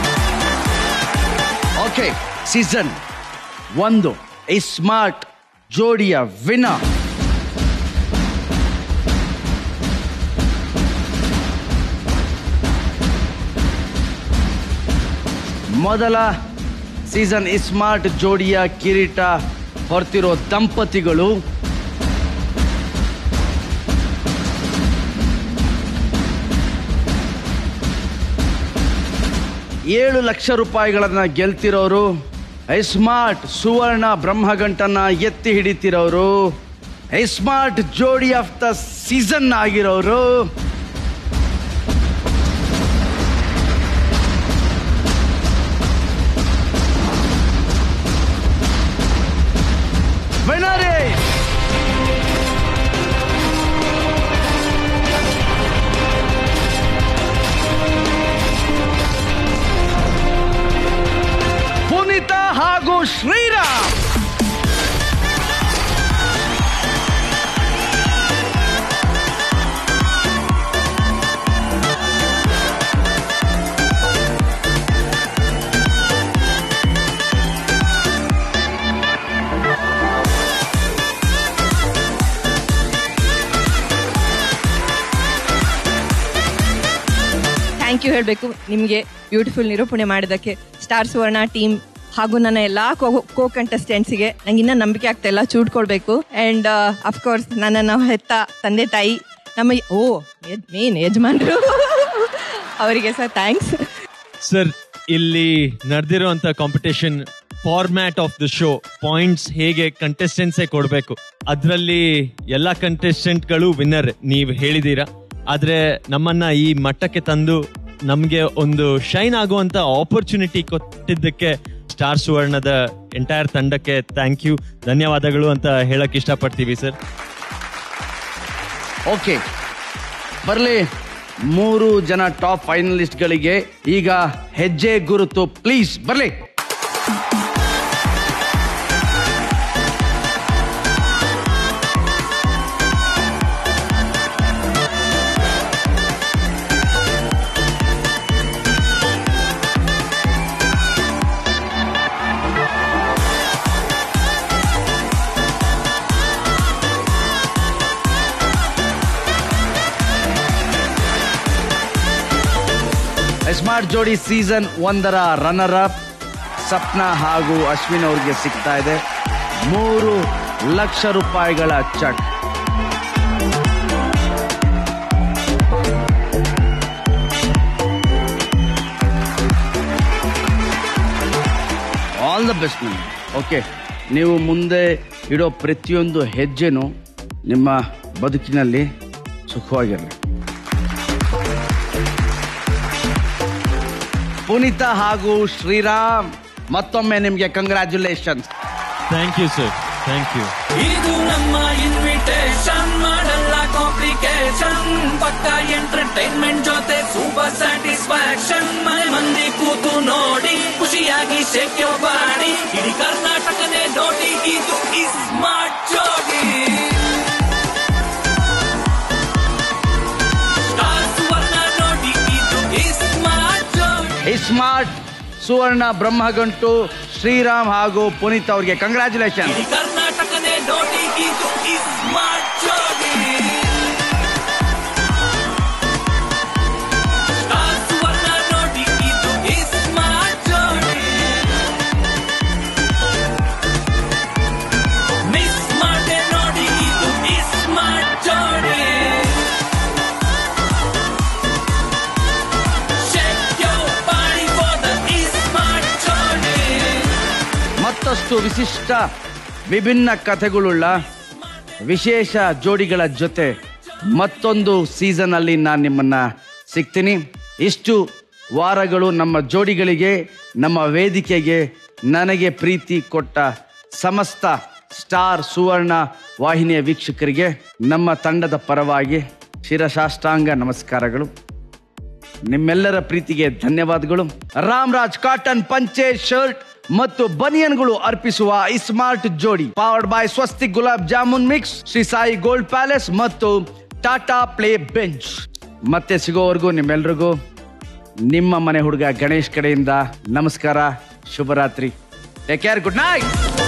ಓಕೆ ಸೀಸನ್ ಒಂದು ಈ ಸ್ಮಾರ್ಟ್ ಜೋಡಿಯ ವಿನ ಮೊದಲ ಸೀಸನ್ ಸ್ಮಾರ್ಟ್ ಜೋಡಿಯ ಕಿರೀಟ ಹೊರ್ತಿರೋ ದಂಪತಿಗಳು ಏಳು ಲಕ್ಷ ರೂಪಾಯಿಗಳನ್ನ ಗೆಲ್ತಿರೋರು ಸ್ಮಾರ್ಟ್ ಸುವರ್ಣ ಬ್ರಹ್ಮಗಂಟನ್ನ ಎತ್ತಿ ಹಿಡಿತಿರೋರು ಸ್ಮಾರ್ಟ್ ಜೋಡಿ ಆಫ್ ದ ಸೀಸನ್ ಆಗಿರೋರು Winner is ಪುನೀತ ಹಾಗೂ ಶ್ರೀರಾಮ್ ಯು ಹೇಳಬೇಕು ನಿಮಗೆ ಬ್ಯೂಟಿಫುಲ್ ನಿರೂಪಣೆ ಮಾಡಿದ್ದಕ್ಕೆ ಸ್ಟಾರ್ ಸುವರ್ಣ ಟೀಮ್ ಹಾಗೂ ನನ್ನ ಎಲ್ಲ ಕೋ ಕೋ ಕಂಟೆಸ್ಟೆಂಟ್ಸಿಗೆ ನಂಗೆ ಇನ್ನೂ ನಂಬಿಕೆ ಆಗ್ತಾ ಇಲ್ಲ ಚೂಡ್ಕೊಳ್ಬೇಕು ಆ್ಯಂಡ್ ಅಫ್ಕೋರ್ಸ್ ನನ್ನನ್ನು ಹೆತ್ತ ತಂದೆ ತಾಯಿ ನಮ್ಮ ಓ ಮೇನ್ ಯಜಮಾನ್ರು ಅವರಿಗೆ ಸರ್ ಥ್ಯಾಂಕ್ಸ್ ಸರ್ ಇಲ್ಲಿ ನಡೆದಿರುವಂತ competition format of the show points ಹೇಗೆ ಕಂಟೆಸ್ಟೆಂಟ್ಸೇ ಕೊಡಬೇಕು ಅದರಲ್ಲಿ ಎಲ್ಲ ಕಂಟೆಸ್ಟೆಂಟ್ಗಳು ವಿನ್ನರ್ ನೀವು ಹೇಳಿದೀರಾ ಆದ್ರೆ ನಮ್ಮನ್ನ ಈ ಮಟ್ಟಕ್ಕೆ ತಂದು ನಮಗೆ ಒಂದು ಶೈನ್ ಆಗುವಂತ ಆಪರ್ಚುನಿಟಿ ಕೊಟ್ಟಿದ್ದಕ್ಕೆ ಸ್ಟಾರ್ ಸುವರ್ಣದ ಎಂಟೈರ್ ತಂಡಕ್ಕೆ ಥ್ಯಾಂಕ್ ಯು ಧನ್ಯವಾದಗಳು ಅಂತ ಹೇಳಕ್ ಇಷ್ಟಪಡ್ತೀವಿ ಸರ್ ಓಕೆ ಬರ್ಲಿ ಮೂರು ಜನ ಟಾಪ್ ಫೈನಲಿಸ್ಟ್ಗಳಿಗೆ ಈಗ ಹೆಜ್ಜೆ ಗುರುತು ಪ್ಲೀಸ್ ಬರ್ಲಿ ಸ್ಮಾರ್ಟ್ ಜೋಡಿ ಸೀಸನ್ ಒಂದರ ರನ್ನರ್ ಅಪ್ ಸಪ್ನಾ ಹಾಗೂ ಅಶ್ವಿನ್ ಅವ್ರಿಗೆ ಸಿಗ್ತಾ ಇದೆ ಮೂರು ಲಕ್ಷ ರೂಪಾಯಿಗಳ cheque all the best ma'am okay ನೀವು ಮುಂದೆ ಇಡೋ ಪ್ರತಿಯೊಂದು ಹೆಜ್ಜೆನೂ ನಿಮ್ಮ ಬದುಕಿನಲ್ಲಿ ಸುಖವಾಗಿರಲಿ ಪುನೀತ ಹಾಗೂ ಶ್ರೀರಾಮ್ ಮತ್ತೊಮ್ಮೆ ನಿಮಗೆ congratulations thank you sir thank you ಇದು ನಮ್ಮ ಇನ್ವಿಟೇಷನ್ ಮಾಡಲ್ಲ ಕಾಂಪ್ಲಿಕೇಶನ್ ಪಕ್ಕ ಎಂಟರ್ಟೈನ್ಮೆಂಟ್ ಜೊತೆ ಸೂಪರ್ ಸ್ಯಾಟಿಸ್ಫ್ಯಾಕ್ಷನ್ ಮನೆ ಮಂದಿ ಕೂತು ನೋಡಿ ಖುಷಿಯಾಗಿ ಶೇಕ್ಯ ಬಾಡಿ ಇಡೀ ಕರ್ನಾಟಕನೇ ನೋಡಿ ಇದು ಸ್ಮಾರ್ಟ್ ಜೋಡಿ ಸ್ಟಾರ್ ಸುವರ್ಣ ನೋಡಿ ಇದು ಸ್ಮಾರ್ಟ್ ಜೋಡಿ ಸ್ಮಾರ್ಟ್ ಸುವರ್ಣ ಬ್ರಹ್ಮಗಂಟು ಶ್ರೀರಾಮ್ ಹಾಗೂ ಪುನೀತ್ ಅವ್ರಿಗೆ ಕಂಗ್ರ್ಯಾಚುಲೇಷನ್ ಇಡೀ ಕರ್ನಾಟಕನೇ ನೋಡಿ ಇದು ಸ್ಮಾರ್ಟ್ ಜೋಡಿ ಸ್ಟಾರ್ ಸುವರ್ಣ ನೋಡಿ ಇದು ಸ್ಮಾರ್ಟ್ ಜೋಡಿ ಮಿಸ್ ಮಾಡದೆ ನೋಡಿ ಇದು ಸ್ಮಾರ್ಟ್ ಜೋಡಿ Shake your body for the smart ಜೋಡಿ ಮತ್ತಷ್ಟು ವಿಶಿಷ್ಟ ವಿಭಿನ್ನ ಕಥೆಗಳುಳ್ಳ ವಿಶೇಷ ಜೋಡಿಗಳ ಜೊತೆ ಮತ್ತೊಂದು ಸೀಸನ್ ಅಲ್ಲಿ ನಾನು ನಿಮ್ಮನ್ನ ಸಿಗ್ತೀನಿ ಇಷ್ಟು ವಾರಗಳು ನಮ್ಮ ಜೋಡಿಗಳಿಗೆ ನಮ್ಮ ವೇದಿಕೆಗೆ ನನಗೆ ಪ್ರೀತಿ ಕೊಟ್ಟ ಸಮಸ್ತ ಸ್ಟಾರ್ ಸುವರ್ಣ ವಾಹಿನಿಯ ವೀಕ್ಷಕರಿಗೆ ನಮ್ಮ ತಂಡದ ಪರವಾಗಿ ಶಿರಶಾಷ್ಟಾಂಗ ನಮಸ್ಕಾರಗಳು ನಿಮ್ಮೆಲ್ಲರ ಪ್ರೀತಿಗೆ ಧನ್ಯವಾದಗಳು ರಾಮ್ರಾಜ್ ಕಾಟನ್ ಪಂಚೆ ಶರ್ಟ್ ಮತ್ತು ಬನಿಯನ್ಗಳು ಅರ್ಪಿಸುವ ಈ ಸ್ಮಾರ್ಟ್ ಜೋಡಿ powered by Swasthi gulab jamun mix Shri Sai gold palace ಮತ್ತು ಟಾಟಾ ಪ್ಲೇ ಬೆಂಚ್ ಮತ್ತೆ ಸಿಗೋವರೆಗೂ ನಿಮ್ಮೆಲ್ರಿಗೂ ನಿಮ್ಮ ಮನೆ ಹುಡುಗ ಗಣೇಶ್ ಕಡೆಯಿಂದ ನಮಸ್ಕಾರ ಶುಭರಾತ್ರಿ ಟೇಕ್ ಕೇರ್ ಗುಡ್ ನೈಟ್